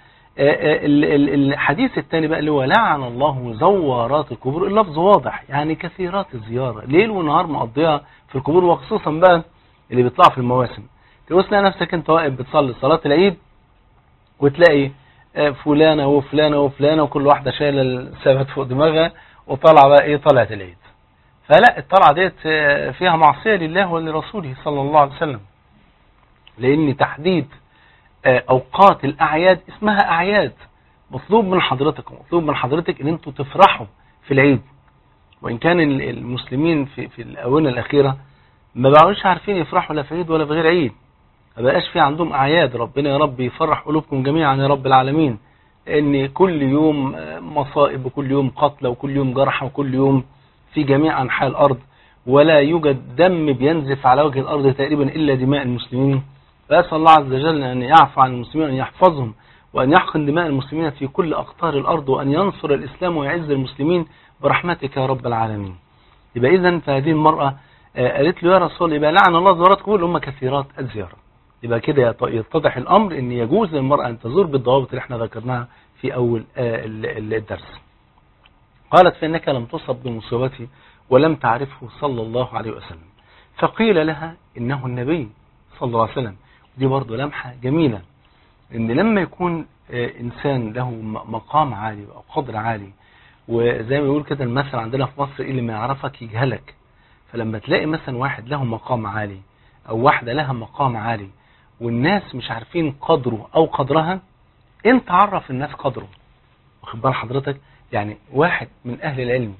الحديث الثاني بقى اللي هو لعن الله زوارات القبور اللفظ واضح يعني كثيرات الزيارة ليل ونهار مقضيها في القبور وخصوصا بقى اللي بيطلع في المواسم تبص نفسك انت واقف بتصلي صلاة العيد وتلاقي فلانة وفلانة وفلانة وكل واحدة شايلة السبت فوق دماغها وطالعة بقى ايه طلعت العيد فلا الطلعة ديت فيها معصية لله ولرسوله صلى الله عليه وسلم لان تحديد اوقات الاعياد اسمها اعياد مطلوب من حضرتك مطلوب من حضرتك ان انتوا تفرحوا في العيد وان كان المسلمين في, في الاونه الاخيرة ما بقوش عارفين يفرحوا لا في عيد ولا في غير عيد ما بقاش في عندهم اعياد ربنا يا رب يفرح قلوبكم جميعا يا رب العالمين ان كل يوم مصائب وكل يوم قتلى وكل يوم جرحى وكل يوم في جميع انحاء الارض ولا يوجد دم بينزف على وجه الارض تقريبا الا دماء المسلمين فأسأل الله عز وجل أن يعفو عن المسلمين وأن يحفظهم وأن يحقن دماء المسلمين في كل أقطار الأرض وأن ينصر الإسلام ويعز المسلمين برحمتك يا رب العالمين يبقى إذن فهذه المرأة قالت له يا رسول يبقى لعن الله زوارات قبول هم كثيرات الزيارة يبقى كده يتضح الأمر أن يجوز للمرأة أن تزور بالضوابط اللي احنا ذكرناها في أول الدرس قالت فإنك لم تصب بمصيبتي ولم تعرفه صلى الله عليه وسلم فقيل لها إنه النبي صلى الله عليه وسلم دي برضه لمحة جميلة ان لما يكون انسان له مقام عالي او قدر عالي وزي ما يقول كده المثل عندنا في مصر اللي ما يعرفك يجهلك فلما تلاقي مثلا واحد له مقام عالي او واحدة لها مقام عالي والناس مش عارفين قدره او قدرها انت عرف الناس قدره واخد بال حضرتك يعني واحد من اهل العلم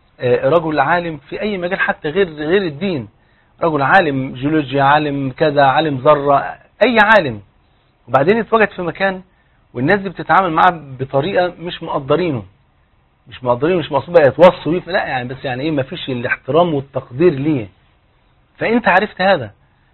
رجل عالم في اي مجال حتى غير غير الدين رجل عالم جيولوجيا عالم كذا عالم ذره اي عالم وبعدين يتواجد في مكان والناس دي بتتعامل معاه بطريقه مش مقدرينه مش مقدرينه مش مقصود بقى يتوصوا بيه لا يعني بس يعني ايه ما فيش الاحترام والتقدير ليه فانت عرفت هذا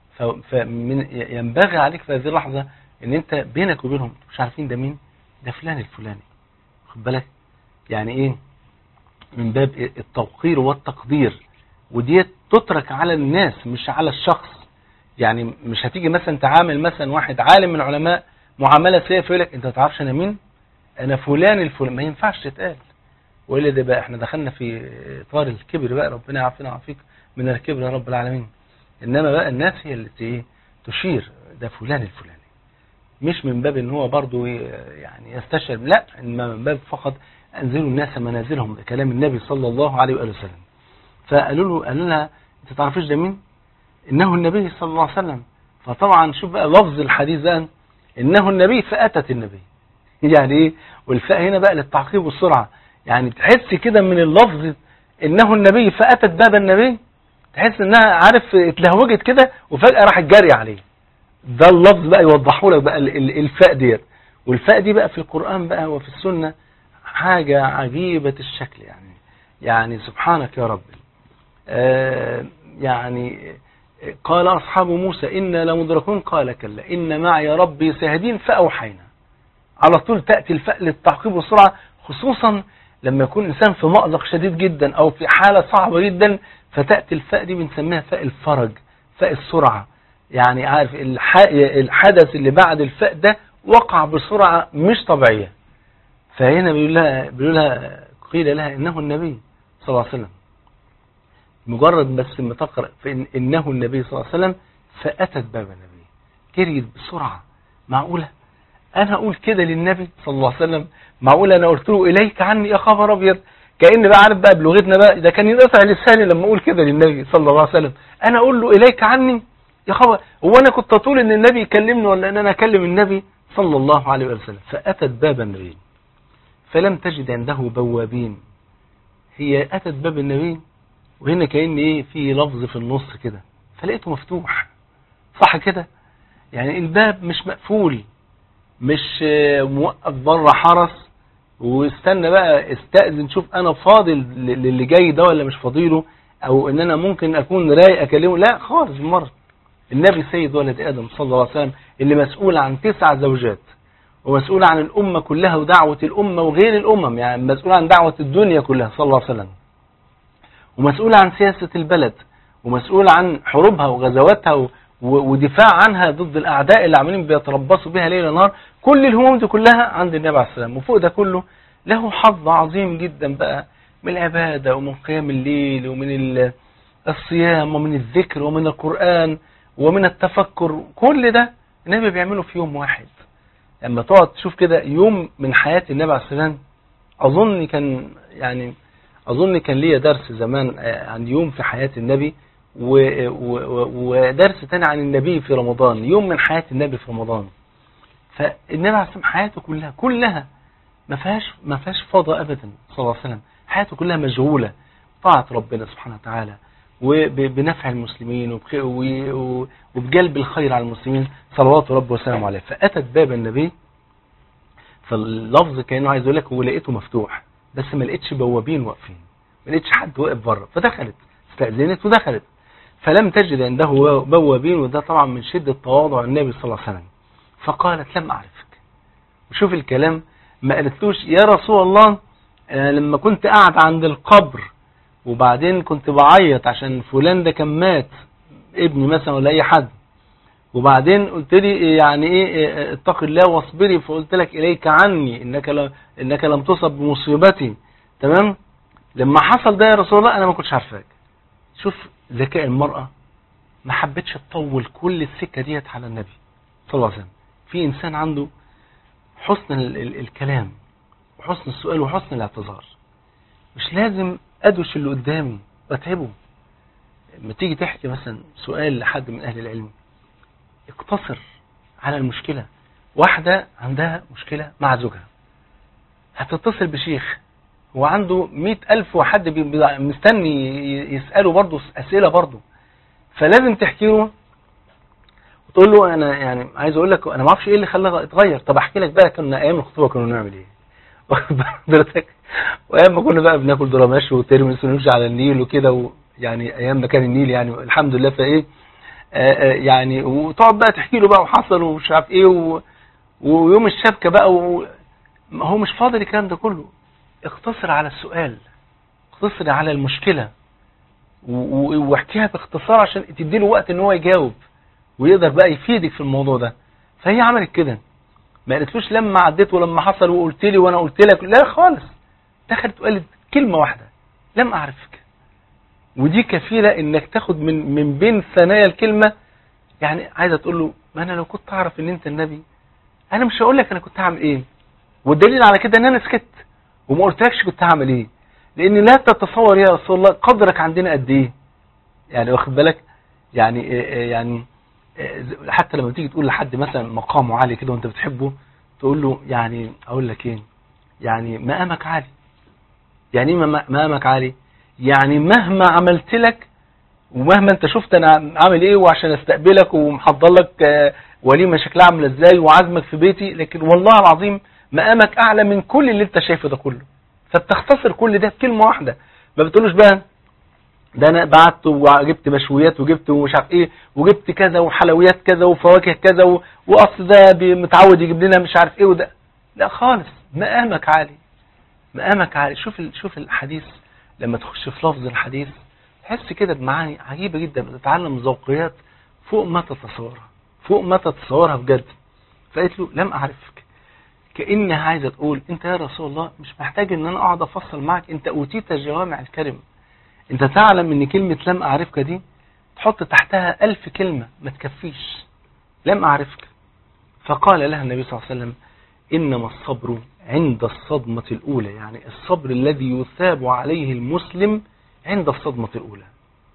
فمن ينبغي عليك في هذه اللحظه ان انت بينك وبينهم مش عارفين ده مين ده فلان الفلاني خد بالك يعني ايه من باب التوقير والتقدير وديت تترك على الناس مش على الشخص يعني مش هتيجي مثلا تعامل مثلا واحد عالم من العلماء معامله سيئه فيقول لك انت ما تعرفش انا مين انا فلان الفلان ما ينفعش تتقال والا ده بقى احنا دخلنا في اطار الكبر بقى ربنا يعافينا ويعافيك من الكبر يا رب العالمين انما بقى الناس هي اللي ايه تشير ده فلان الفلاني مش من باب ان هو برضه يعني يستشعر لا انما من باب فقط انزلوا الناس منازلهم ده كلام النبي صلى الله عليه واله وسلم فقالوا له قالوا لها انت تعرفيش ده مين انه النبي صلى الله عليه وسلم فطبعا شوف بقى لفظ الحديث ده انه النبي فاتت النبي يعني ايه والفاء هنا بقى للتعقيب والسرعه يعني تحس كده من اللفظ انه النبي فاتت باب النبي تحس انها عارف اتلهوجت كده وفجاه راحت جاري عليه ده اللفظ بقى يوضحوا لك بقى الفاء ديت والفاء دي بقى في القران بقى وفي السنه حاجه عجيبه الشكل يعني يعني سبحانك يا رب آه يعني قال أصحاب موسى إنا لمدركون قال كلا إن معي ربي سيهدين فأوحينا على طول تأتي الفاء للتعقيب والسرعة خصوصا لما يكون الإنسان في مأزق شديد جدا أو في حالة صعبة جدا فتأتي الفاء دي بنسميها فاء الفرج فاء السرعة يعني عارف الحدث اللي بعد الفاء ده وقع بسرعة مش طبيعية فهنا بيقول لها, بيقول لها قيل لها إنه النبي صلى الله عليه وسلم مجرد بس ما تقرأ فإن إنه النبي صلى الله عليه وسلم فأتت باب النبي جريت بسرعة معقولة أنا أقول كده للنبي صلى الله عليه وسلم معقولة أنا قلت له إليك عني يا خبر أبيض كأن بقى عارف بقى بلغتنا بقى ده كان ينقطع لساني لما أقول كده للنبي صلى الله عليه وسلم أنا أقول له إليك عني يا خبر هو أنا كنت أطول إن النبي يكلمني ولا إن أنا أكلم النبي صلى الله عليه وسلم فأتت باب النبي فلم تجد عنده بوابين هي أتت باب النبي وهنا كأن إيه في لفظ في النص كده فلقيته مفتوح صح كده يعني الباب مش مقفول مش موقف بره حرس واستنى بقى استأذن شوف انا فاضل للي جاي ده ولا مش فاضيله او ان انا ممكن اكون رايق اكلمه لا خالص مرة النبي سيد ولد ادم صلى الله عليه وسلم اللي مسؤول عن تسع زوجات ومسؤول عن الامة كلها ودعوة الامة وغير الامم يعني مسؤول عن دعوة الدنيا كلها صلى الله عليه وسلم ومسؤول عن سياسة البلد ومسؤول عن حروبها وغزواتها ودفاع عنها ضد الأعداء اللي عاملين بيتربصوا بها ليل نهار كل الهموم دي كلها عند النبي عليه السلام وفوق ده كله له حظ عظيم جدا بقى من العبادة ومن قيام الليل ومن الصيام ومن الذكر ومن القرآن ومن التفكر كل ده النبي بيعمله في يوم واحد لما تقعد تشوف كده يوم من حياة النبي عليه السلام أظن كان يعني أظن كان ليا درس زمان عن يوم في حياة النبي ودرس تاني عن النبي في رمضان يوم من حياة النبي في رمضان فالنبي عليه الصلاة حياته كلها كلها ما فيهاش ما فيهاش فاضة أبدا صلى الله عليه وسلم حياته كلها مشغولة طاعة ربنا سبحانه وتعالى وبنفع المسلمين وبجلب الخير على المسلمين صلوات ربه وسلامه عليه فأتت باب النبي فاللفظ كأنه عايز يقول لك ولقيته مفتوح بس ما لقيتش بوابين واقفين ما لقيتش حد واقف بره فدخلت استأذنت ودخلت فلم تجد عنده بوابين وده طبعا من شدة تواضع النبي صلى الله عليه وسلم فقالت لم أعرفك وشوف الكلام ما قالتلوش يا رسول الله أنا لما كنت قاعد عند القبر وبعدين كنت بعيط عشان فلان ده كان مات ابني مثلا ولا اي حد وبعدين قلت لي يعني ايه اتق الله واصبري فقلت لك اليك عني انك لم انك لم تصب بمصيبتي تمام لما حصل ده يا رسول الله انا ما كنتش عارفاك شوف ذكاء المرأة ما حبتش تطول كل السكة ديت على النبي صلى الله عليه وسلم في إنسان عنده حسن ال ال الكلام وحسن السؤال وحسن الاعتذار مش لازم أدوش اللي قدامي وأتعبه لما تيجي تحكي مثلا سؤال لحد من أهل العلم اقتصر على المشكلة واحدة عندها مشكلة مع زوجها هتتصل بشيخ هو عنده مئة ألف وحد مستني يسأله برضه أسئلة برضه فلازم تحكي له وتقول له أنا يعني عايز أقول لك أنا ما اعرفش إيه اللي خلاها اتغير طب أحكي لك بقى كنا أيام الخطوبة كنا نعمل إيه حضرتك وأيام ما كنا بقى بناكل دراماش وترمس ونمشي على النيل وكده يعني أيام ما كان النيل يعني الحمد لله فإيه يعني وتقعد بقى تحكي له بقى وحصل ومش عارف إيه و ويوم الشبكة بقى و... هو مش فاضل الكلام ده كله اقتصر على السؤال اقتصر على المشكلة واحكيها باختصار عشان تديله وقت ان هو يجاوب ويقدر بقى يفيدك في الموضوع ده فهي عملت كده ما قالتلوش لما عديت ولما حصل وقلت لي وانا قلت لك لا خالص دخلت وقالت كلمة واحدة لم اعرفك ودي كفيلة انك تاخد من من بين ثنايا الكلمة يعني عايزة تقول له ما انا لو كنت اعرف ان انت النبي انا مش هقول لك انا كنت هعمل ايه والدليل على كده ان انا سكت وما قلتلكش كنت هعمل ايه لان لا تتصور يا رسول الله قدرك عندنا قد ايه يعني واخد بالك يعني يعني حتى لما تيجي تقول لحد مثلا مقامه عالي كده وانت بتحبه تقول له يعني اقول لك ايه يعني مقامك عالي يعني ايه مقامك عالي يعني مهما عملت لك ومهما انت شفت انا عامل ايه وعشان استقبلك ومحضر لك وليمه شكلها عامله ازاي وعازمك في بيتي لكن والله العظيم مقامك اعلى من كل اللي انت شايفه ده كله فبتختصر كل ده بكلمه واحده ما بتقولوش بقى ده انا بعت وجبت مشويات وجبت ومش عارف ايه وجبت كذا وحلويات كذا وفواكه كذا واصل ده متعود يجيب لنا مش عارف ايه وده لا خالص مقامك عالي مقامك عالي شوف شوف الحديث لما تخش في لفظ الحديث تحس كده بمعاني عجيبه جدا بتتعلم ذوقيات فوق ما تتصورها فوق ما تتصورها بجد فقالت له لم اعرفك كانها عايزه تقول انت يا رسول الله مش محتاج ان انا اقعد افصل معك انت اوتيت جوامع الكلم انت تعلم ان كلمة لم اعرفك دي تحط تحتها الف كلمة ما تكفيش لم اعرفك فقال لها النبي صلى الله عليه وسلم انما الصبر عند الصدمة الاولى يعني الصبر الذي يثاب عليه المسلم عند الصدمة الاولى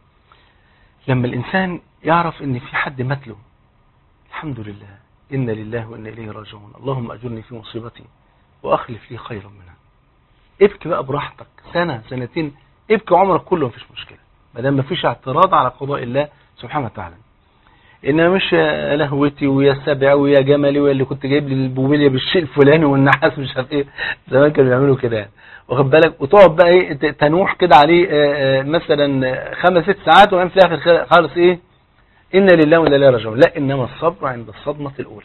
لما الانسان يعرف ان في حد مات له الحمد لله إن لله وإن إليه راجعون اللهم أجرني في مصيبتي وأخلف لي خيرا منها ابكي بقى براحتك سنة سنتين ابكي عمرك كله مفيش مشكلة ما دام مفيش اعتراض على قضاء الله سبحانه وتعالى انما مش يا لهوتي ويا سبع ويا جملي ويا اللي كنت جايب لي البوميليا بالشيء الفلاني والنحاس مش عارف ايه زمان كانوا بيعملوا كده يعني واخد بالك وتقعد بقى ايه ت- تنوح كده عليه آه، آه، مثلا خمس ست ساعات وبعدين في الاخر خالص ايه انا لله وانا اليه راجعون لا انما الصبر عند الصدمه الاولى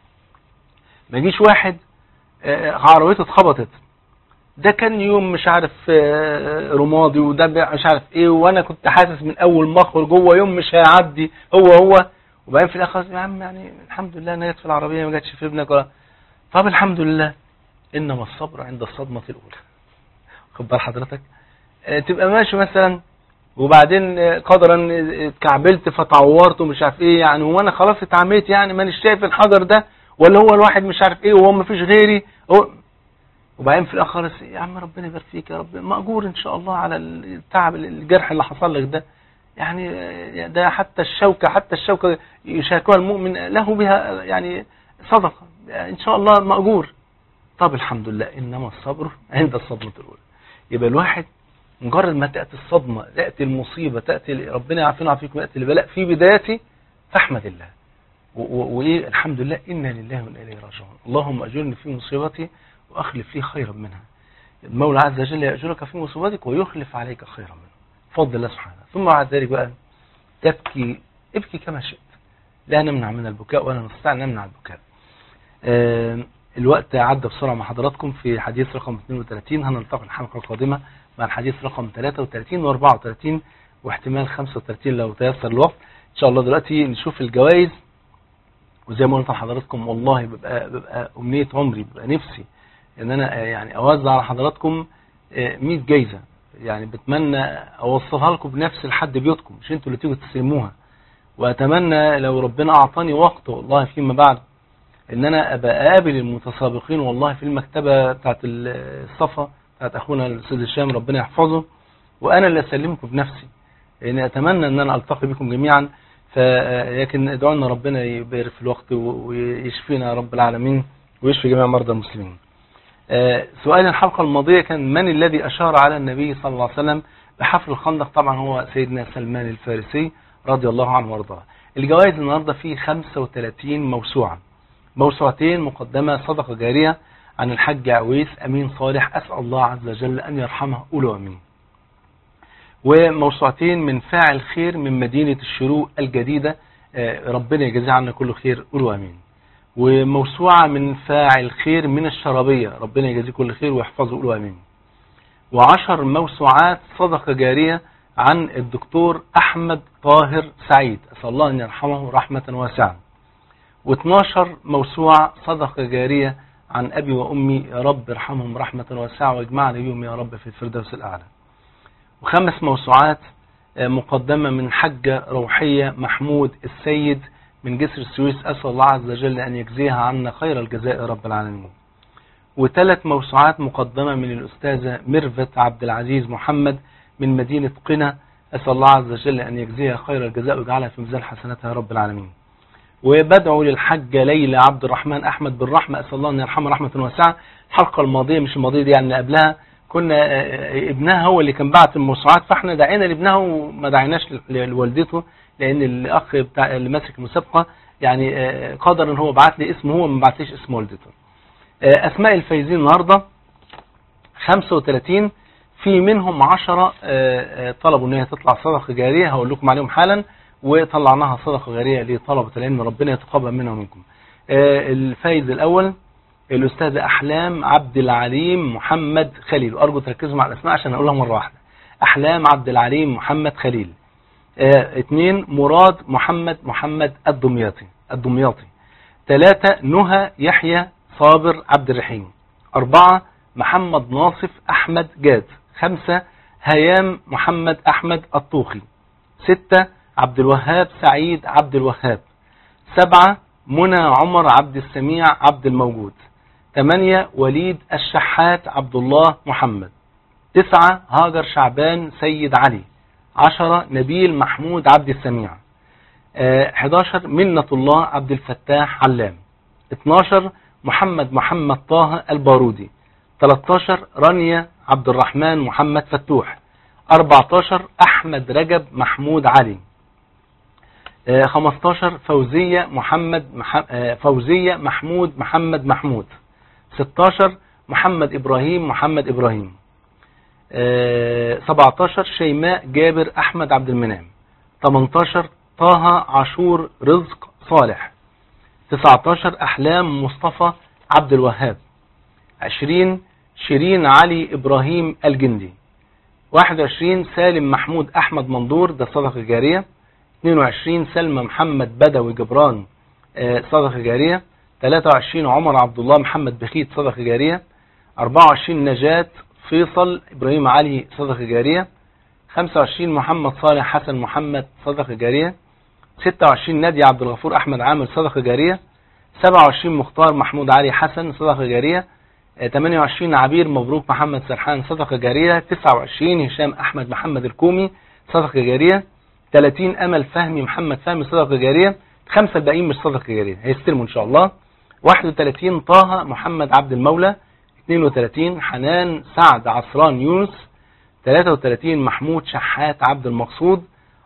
ما يجيش واحد آه، عربيته اتخبطت ده كان يوم مش عارف آه، رمادي وده بقى مش عارف ايه وانا كنت حاسس من اول ما اخرج جوه يوم مش هيعدي هو هو وبعدين في الاخر يا عم يعني الحمد لله انا جت في العربيه ما جاتش في ابنك ولا طب الحمد لله انما الصبر عند الصدمه الاولى خد بال حضرتك آه، تبقى ماشي مثلا وبعدين آه، قدرا آه، اتكعبلت فتعورت ومش عارف ايه يعني وانا خلاص اتعميت يعني مانيش شايف الحجر ده ولا هو الواحد مش عارف ايه وهو مفيش غيري هو وبعدين في الاخر خالص يا عم ربنا يبارك فيك يا رب مأجور ان شاء الله على التعب الجرح اللي حصل لك ده يعني آه، ده حتى الشوكة حتى الشوكة يشاركها المؤمن له بها يعني صدقة ان شاء الله مأجور طب الحمد لله انما الصبر عند الصدمة الاولى يبقى الواحد مجرد ما تأتي الصدمة تأتي المصيبة تأتي ربنا يعافينا ويعافيكم يأتي البلاء في بدايته فاحمد الله و- و- وإيه الحمد لله إنا لله وإنا إليه راجعون اللهم أجرني في مصيبتي وأخلف لي خيرا منها المولى عز وجل يأجرك في مصيبتك ويخلف عليك خيرا منها فضل الله سبحانه ثم بعد ذلك بقى تبكي ابكي كما شئت لا نمنع من البكاء ولا نستطيع أن نمنع البكاء آم، الوقت عدى بسرعة مع حضراتكم في حديث رقم 32 هنلتقي الحلقة القادمة مع الحديث رقم 33 و 34 واحتمال 35 لو تيسر الوقت ان شاء الله دلوقتي نشوف الجوائز وزي ما قلت لحضراتكم والله ببقى, ببقى أمنية عمري ببقى نفسي ان انا آه، يعني اوزع على حضراتكم آه، 100 جايزة يعني بتمنى اوصلها لكم بنفس لحد بيوتكم مش انتوا اللي تيجوا تستلموها واتمنى لو ربنا اعطاني وقت والله فيما بعد ان انا ابقى اقابل المتسابقين والله في المكتبة بتاعت الصفا بتاعت اخونا الاستاذ هشام ربنا يحفظه وانا اللي اسلمكم بنفسي لان اتمنى ان انا التقي بكم جميعا ف لكن ادعوا لنا ربنا يبارك في الوقت و- ويشفينا يا رب العالمين ويشفي جميع مرضى المسلمين آه، سؤال الحلقة الماضية كان من الذي أشار على النبي صلى الله عليه وسلم بحفر الخندق طبعا هو سيدنا سلمان الفارسي رضي الله عنه وارضاه الجوائز النهاردة فيه 35 موسوعة موسوعتين مقدمة صدقة جارية عن الحاج عويس أمين صالح أسأل الله عز وجل أن يرحمه قولوا أمين وموسوعتين من فاعل خير من مدينة الشروق الجديدة آه، ربنا يجزيه عنا كل خير قولوا أمين وموسوعة من فاعل خير من الشرابية ربنا يجزيه كل خير ويحفظه قولوا أمين وعشر موسوعات صدقة جارية عن الدكتور أحمد طاهر سعيد أسأل الله أن يرحمه رحمة واسعة و12 موسوعة صدقة جارية عن أبي وأمي يا رب ارحمهم رحمة واسعة واجمعنا بهم يا رب في الفردوس الأعلى وخمس موسوعات آه، مقدمة من حجة روحية محمود السيد من جسر السويس أسأل الله عز وجل أن يجزيها عنا خير الجزاء يا رب العالمين وثلاث موسوعات مقدمة من الأستاذة ميرفت عبد العزيز محمد من مدينة قنا أسأل الله عز وجل أن يجزيها خير الجزاء ويجعلها في ميزان حسناتها يا رب العالمين وبدعو للحجة ليلى عبد الرحمن أحمد بالرحمة أسأل الله أن يرحمها رحمة واسعة الحلقة الماضية مش الماضية دي يعني اللي قبلها كنا آه، ابنها هو اللي كان بعت الموسوعات فاحنا دعينا لابنها وما دعيناش لوالدته لأن الأخ بتاع اللي ماسك المسابقة يعني آه، قدر ان هو بعت لي اسمه هو ما بعتليش اسم والدته آه، أسماء الفايزين النهاردة 35 في منهم 10 طلبوا ان هي تطلع صدقة جارية هقول لكم عليهم حالا وطلعناها صدقة جارية لطلبة العلم ربنا يتقبل منا ومنكم آه، الفايز الأول الأستاذ أحلام عبد العليم محمد خليل وأرجو تركزوا مع الأسماء عشان أقولها مرة واحدة أحلام عبد العليم محمد خليل آه، اثنين مراد محمد محمد الدمياطي الدمياطي ثلاثة نهى يحيى صابر عبد الرحيم أربعة محمد ناصف أحمد جاد خمسة هيام محمد أحمد الطوخي ستة عبد الوهاب سعيد عبد الوهاب سبعة منى عمر عبد السميع عبد الموجود ثمانية وليد الشحات عبد الله محمد تسعة هاجر شعبان سيد علي عشرة نبيل محمود عبد السميع آه، 11 منة الله عبد الفتاح علام 12 محمد محمد طه البارودي 13 رانيا عبد الرحمن محمد فتوح 14 أحمد رجب محمود علي 15 فوزية محمد مح... فوزية محمود محمد محمود 16 محمد إبراهيم محمد إبراهيم 17 شيماء جابر أحمد عبد المنعم 18 طه عاشور رزق صالح 19 أحلام مصطفى عبد الوهاب 20 شيرين علي إبراهيم الجندي 21 سالم محمود أحمد منظور ده صدقة جارية 22 سلمى محمد بدوي جبران صدقة جارية 23 عمر عبد الله محمد بخيت صدقة جارية 24 نجاة فيصل إبراهيم علي صدقة جارية 25 محمد صالح حسن محمد صدقة جارية 26 نادي عبد الغفور أحمد عامر صدقة جارية 27 مختار محمود علي حسن صدقة جارية 28 عبير مبروك محمد سرحان صدقة جارية 29 هشام أحمد محمد الكومي صدقة جارية 30 أمل فهمي محمد فهمي صدقة جارية خمسة الباقيين مش صدقة جارية هيستلموا إن شاء الله 31 طه محمد عبد المولى 32 حنان سعد عصران يونس 33 محمود شحات عبد المقصود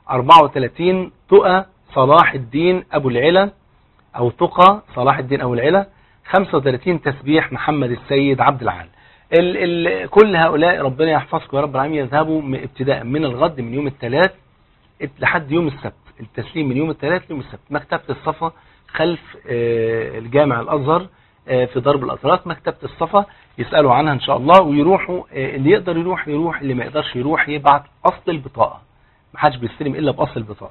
34 تقى صلاح الدين أبو العلا أو تقى صلاح الدين أبو العلا 35 تسبيح محمد السيد عبد العال ال ال كل هؤلاء ربنا يحفظكم يا رب العالمين يذهبوا ابتداء من الغد من يوم الثلاث لحد يوم السبت التسليم من يوم الثلاث ليوم السبت مكتبة الصفا خلف الجامع الأزهر في ضرب الأطراف مكتبة الصفا يسألوا عنها إن شاء الله ويروحوا اللي يقدر يروح يروح اللي ما يقدرش يروح يبعت أصل البطاقة ما حدش بيستلم إلا بأصل البطاقة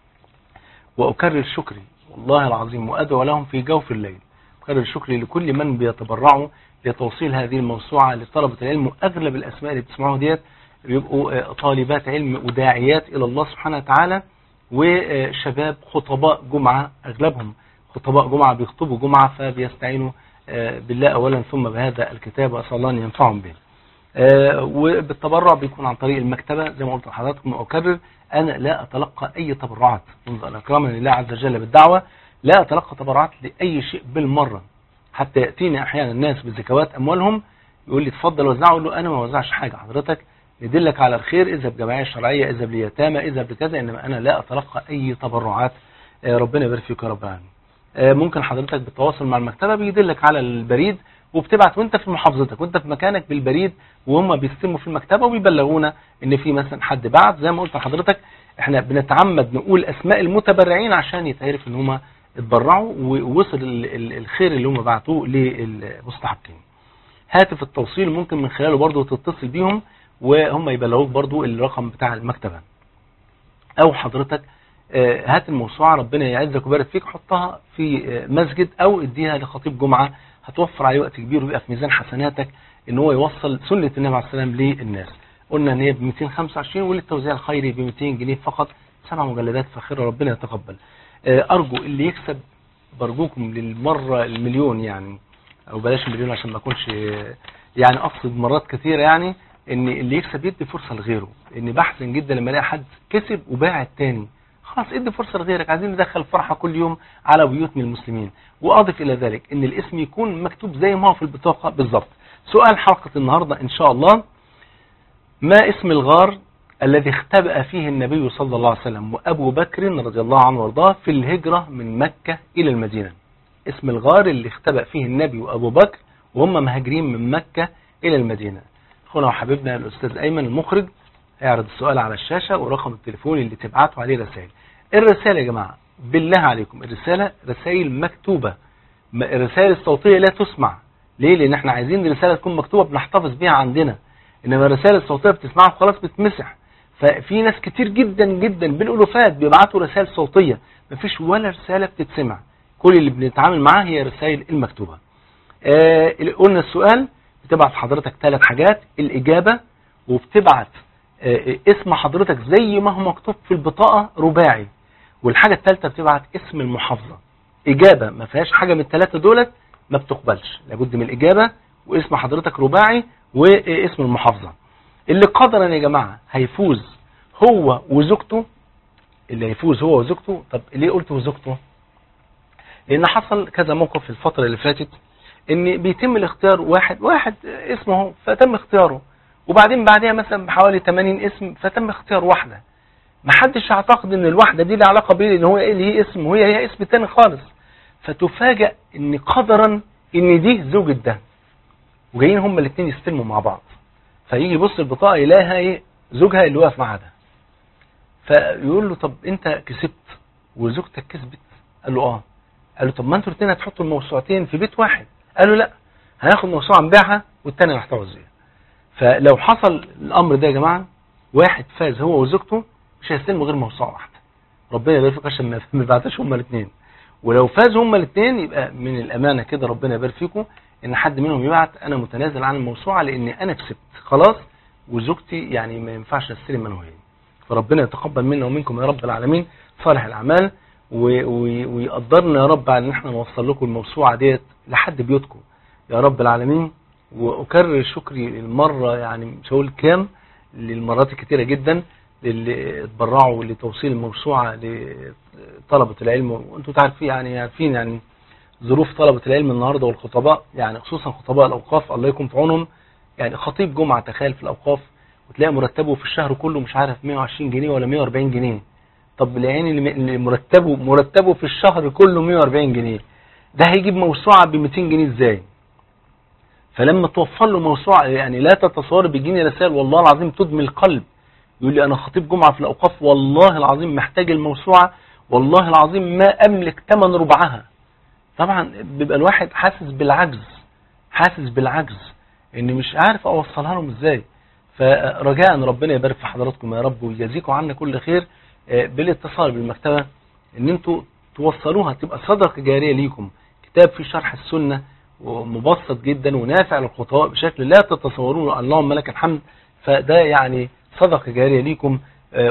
وأكرر شكري والله العظيم وأدعو لهم في جوف الليل أكرر شكري لكل من بيتبرعوا لتوصيل هذه الموسوعة لطلبة العلم وأغلب الأسماء اللي بتسمعوها ديت بيبقوا طالبات علم وداعيات إلى الله سبحانه وتعالى وشباب خطباء جمعة أغلبهم خطباء جمعة بيخطبوا جمعة فبيستعينوا بالله أولا ثم بهذا الكتاب وأسأل الله أن ينفعهم به وبالتبرع بيكون عن طريق المكتبة زي ما قلت لحضراتكم وأكرر أنا لا أتلقى أي تبرعات منذ أن أكرمني الله عز وجل بالدعوة لا أتلقى تبرعات لأي شيء بالمرة حتى يأتيني أحيانا الناس بزكوات أموالهم يقول لي تفضل وزعه أقول له أنا ما وزعش حاجة حضرتك ندلك على الخير اذهب جمعية شرعية اذهب ليتامى اذهب لكذا إنما أنا لا أتلقى أي تبرعات ربنا يبارك فيك يا رب العالمين ممكن حضرتك بالتواصل مع المكتبة بيدلك على البريد وبتبعت وانت في محافظتك وانت في مكانك بالبريد وهم بيستلموا في المكتبة وبيبلغونا ان في مثلا حد بعت زي ما قلت لحضرتك احنا بنتعمد نقول اسماء المتبرعين عشان يتعرف ان هم اتبرعوا ووصل الخير اللي هم بعتوه للمستحقين هاتف التوصيل ممكن من خلاله برضو تتصل بيهم وهم يبلغوك برضو الرقم بتاع المكتبة او حضرتك هات الموسوعة ربنا يعزك ويبارك فيك حطها في مسجد او اديها لخطيب جمعة هتوفر عليه وقت كبير ويبقى في ميزان حسناتك ان هو يوصل سنة النبي عليه السلام للناس قلنا ان هي ب 225 وللتوزيع الخيري ب 200 جنيه فقط سبع مجلدات فاخرة ربنا يتقبل ارجو اللي يكسب برجوكم للمرة المليون يعني او بلاش المليون عشان ما اكونش يعني اقصد مرات كثيرة يعني ان اللي يكسب يدي فرصة لغيره لان بحزن جدا لما الاقي حد كسب وباع التاني خلاص ادي فرصة لغيرك عايزين ندخل فرحة كل يوم على بيوت من المسلمين واضف الى ذلك ان الاسم يكون مكتوب زي ما هو في البطاقة بالظبط سؤال حلقة النهاردة ان شاء الله ما اسم الغار الذي اختبأ فيه النبي صلى الله عليه وسلم وابو بكر رضي الله عنه وارضاه في الهجرة من مكة الى المدينة اسم الغار اللي اختبأ فيه النبي وابو بكر وهم مهاجرين من مكة الى المدينة اخونا وحبيبنا الاستاذ ايمن المخرج هيعرض السؤال على الشاشة ورقم التليفون اللي تبعتوا عليه رسائل الرسالة يا جماعة بالله عليكم الرسالة رسائل مكتوبة الرسائل الصوتية لا تسمع ليه لان احنا عايزين الرسالة تكون مكتوبة بنحتفظ بيها عندنا انما الرسائل الصوتية بتسمعها خلاص بتمسح ففي ناس كتير جدا جدا بالالوفات بيبعتوا رسائل صوتية مفيش ولا رسالة بتتسمع كل اللي بنتعامل معاه هي رسائل المكتوبة آه قلنا السؤال بتبعت حضرتك ثلاث حاجات الإجابة وبتبعت آه اسم حضرتك زي ما هو مكتوب في البطاقة رباعي والحاجة الثالثة بتبعت اسم المحافظة إجابة ما فيهاش حاجة من الثلاثة دولت ما بتقبلش لابد من الإجابة واسم حضرتك رباعي واسم المحافظة اللي قدرا يا جماعة هيفوز هو وزوجته اللي هيفوز هو وزوجته طب ليه قلت وزوجته لان حصل كذا موقف في الفترة اللي فاتت ان بيتم الاختيار واحد واحد اسمه فتم اختياره وبعدين بعدها مثلا بحوالي 80 اسم فتم اختيار واحدة ما حدش يعتقد ان الواحدة دي لها علاقة بيه ان هو ايه اللي هي اسم وهي هي اسم تاني خالص فتفاجأ ان قدرا ان دي زوجة ده وجايين هما الاثنين يستلموا مع بعض فيجي يبص البطاقة يلاقيها ايه زوجها اللي واقف معاها ده فيقول له طب انت كسبت وزوجتك كسبت قال له اه قال له طب ما انتوا الاثنين هتحطوا الموسوعتين في بيت واحد قال له لا هناخد موسوعه نبيعها والثانيه نحتفظ بيها فلو حصل الامر ده يا جماعه واحد فاز هو وزوجته مش هيستلموا غير موسوعه واحده ربنا يبارك فيك عشان ما يبعتش هما الاثنين ولو فازوا هما الاثنين يبقى من الامانه كده ربنا يبارك فيكم ان حد منهم يبعت انا متنازل عن الموسوعه لان انا كسبت خلاص وزوجتي يعني ما ينفعش استلم منه هي فربنا يتقبل منا ومنكم يا رب العالمين صالح الاعمال ويقدرنا يا رب على ان احنا نوصل لكم الموسوعه ديت لحد بيوتكم يا رب العالمين واكرر شكري المره يعني مش هقول كام للمرات الكتيره جدا اللي اتبرعوا لتوصيل الموسوعه لطلبه العلم وانتم تعرفين يعني عارفين يعني ظروف طلبه العلم النهارده والخطباء يعني خصوصا خطباء الاوقاف الله يكون في عونهم يعني خطيب جمعه تخيل في الاوقاف وتلاقي مرتبه في الشهر كله مش عارف 120 جنيه ولا 140 جنيه طب العين اللي مرتبه مرتبه في الشهر كله 140 جنيه ده هيجيب موسوعة ب 200 جنيه ازاي فلما توفر له موسوعة يعني لا تتصور بيجيني رسائل والله العظيم تدمي القلب يقول لي انا خطيب جمعة في الاوقاف والله العظيم محتاج الموسوعة والله العظيم ما املك ثمن ربعها طبعا بيبقى الواحد حاسس بالعجز حاسس بالعجز ان مش عارف اوصلها لهم ازاي فرجاء ربنا يبارك في حضراتكم يا رب ويجازيكم عنا كل خير بالاتصال بالمكتبة ان انتوا توصلوها تبقى صدقة جارية ليكم كتاب فيه شرح السنة ومبسط جدا ونافع للخطباء بشكل لا تتصورون اللهم لك الحمد فده يعني صدقة جارية ليكم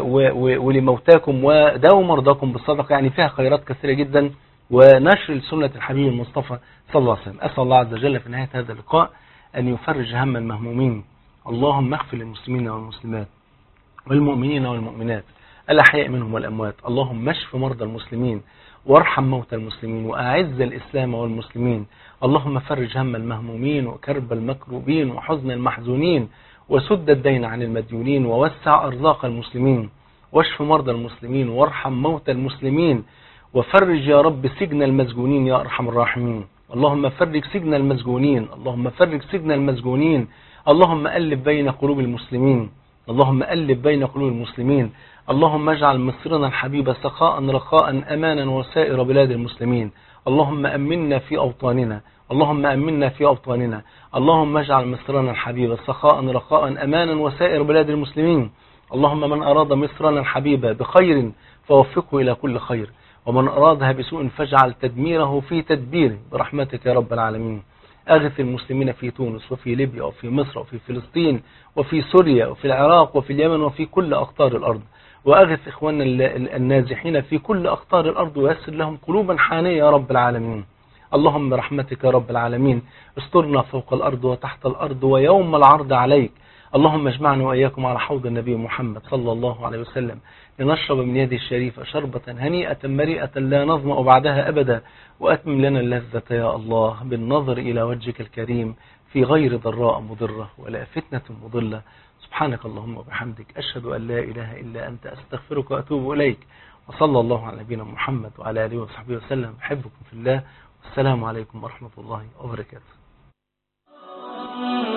ولموتاكم وداووا مرضاكم بالصدقة يعني فيها خيرات كثيرة جدا ونشر لسنة الحبيب المصطفى صلى الله عليه وسلم أسأل الله عز وجل في نهاية هذا اللقاء أن يفرج هم المهمومين اللهم اغفر للمسلمين والمسلمات والمؤمنين والمؤمنات الأحياء منهم والأموات اللهم اشف مرضى المسلمين وارحم موتى المسلمين وأعز الإسلام والمسلمين اللهم فرج هم المهمومين وكرب المكروبين وحزن المحزونين وسد الدين عن المديونين ووسع أرزاق المسلمين واشف مرضى المسلمين وارحم موتى المسلمين وفرج يا رب سجن المسجونين يا أرحم الراحمين اللهم فرج سجن المسجونين اللهم فرج سجن المسجونين اللهم ألف بين قلوب المسلمين اللهم ألف بين قلوب المسلمين اللهم اجعل مصرنا الحبيب سخاء رخاء أمانا وسائر بلاد المسلمين اللهم أمنا في أوطاننا اللهم أمنا في أوطاننا اللهم اجعل مصرنا الحبيب سخاء رخاء أمانا وسائر بلاد المسلمين اللهم من أراد مصرنا الحبيب بخير فوفقه إلى كل خير ومن أرادها بسوء فاجعل تدميره في تدبيره برحمتك يا رب العالمين أغث المسلمين في تونس وفي ليبيا وفي مصر وفي فلسطين وفي سوريا وفي العراق وفي اليمن وفي كل أقطار الأرض وأغث إخواننا النازحين في كل أقطار الأرض ويسر لهم قلوبا حانية يا رب العالمين اللهم برحمتك يا رب العالمين استرنا فوق الأرض وتحت الأرض ويوم العرض عليك اللهم اجمعنا وإياكم على حوض النبي محمد صلى الله عليه وسلم لنشرب من يده الشريفة شربة هنيئة مريئة لا نظمأ بعدها أبدا وأتمم لنا اللذة يا الله بالنظر إلى وجهك الكريم في غير ضراء مضرة ولا فتنة مضلة سبحانك اللهم وبحمدك أشهد أن لا إله إلا أنت أستغفرك وأتوب إليك وصلى الله على نبينا محمد وعلى آله وصحبه وسلم أحبكم في الله والسلام عليكم ورحمة الله وبركاته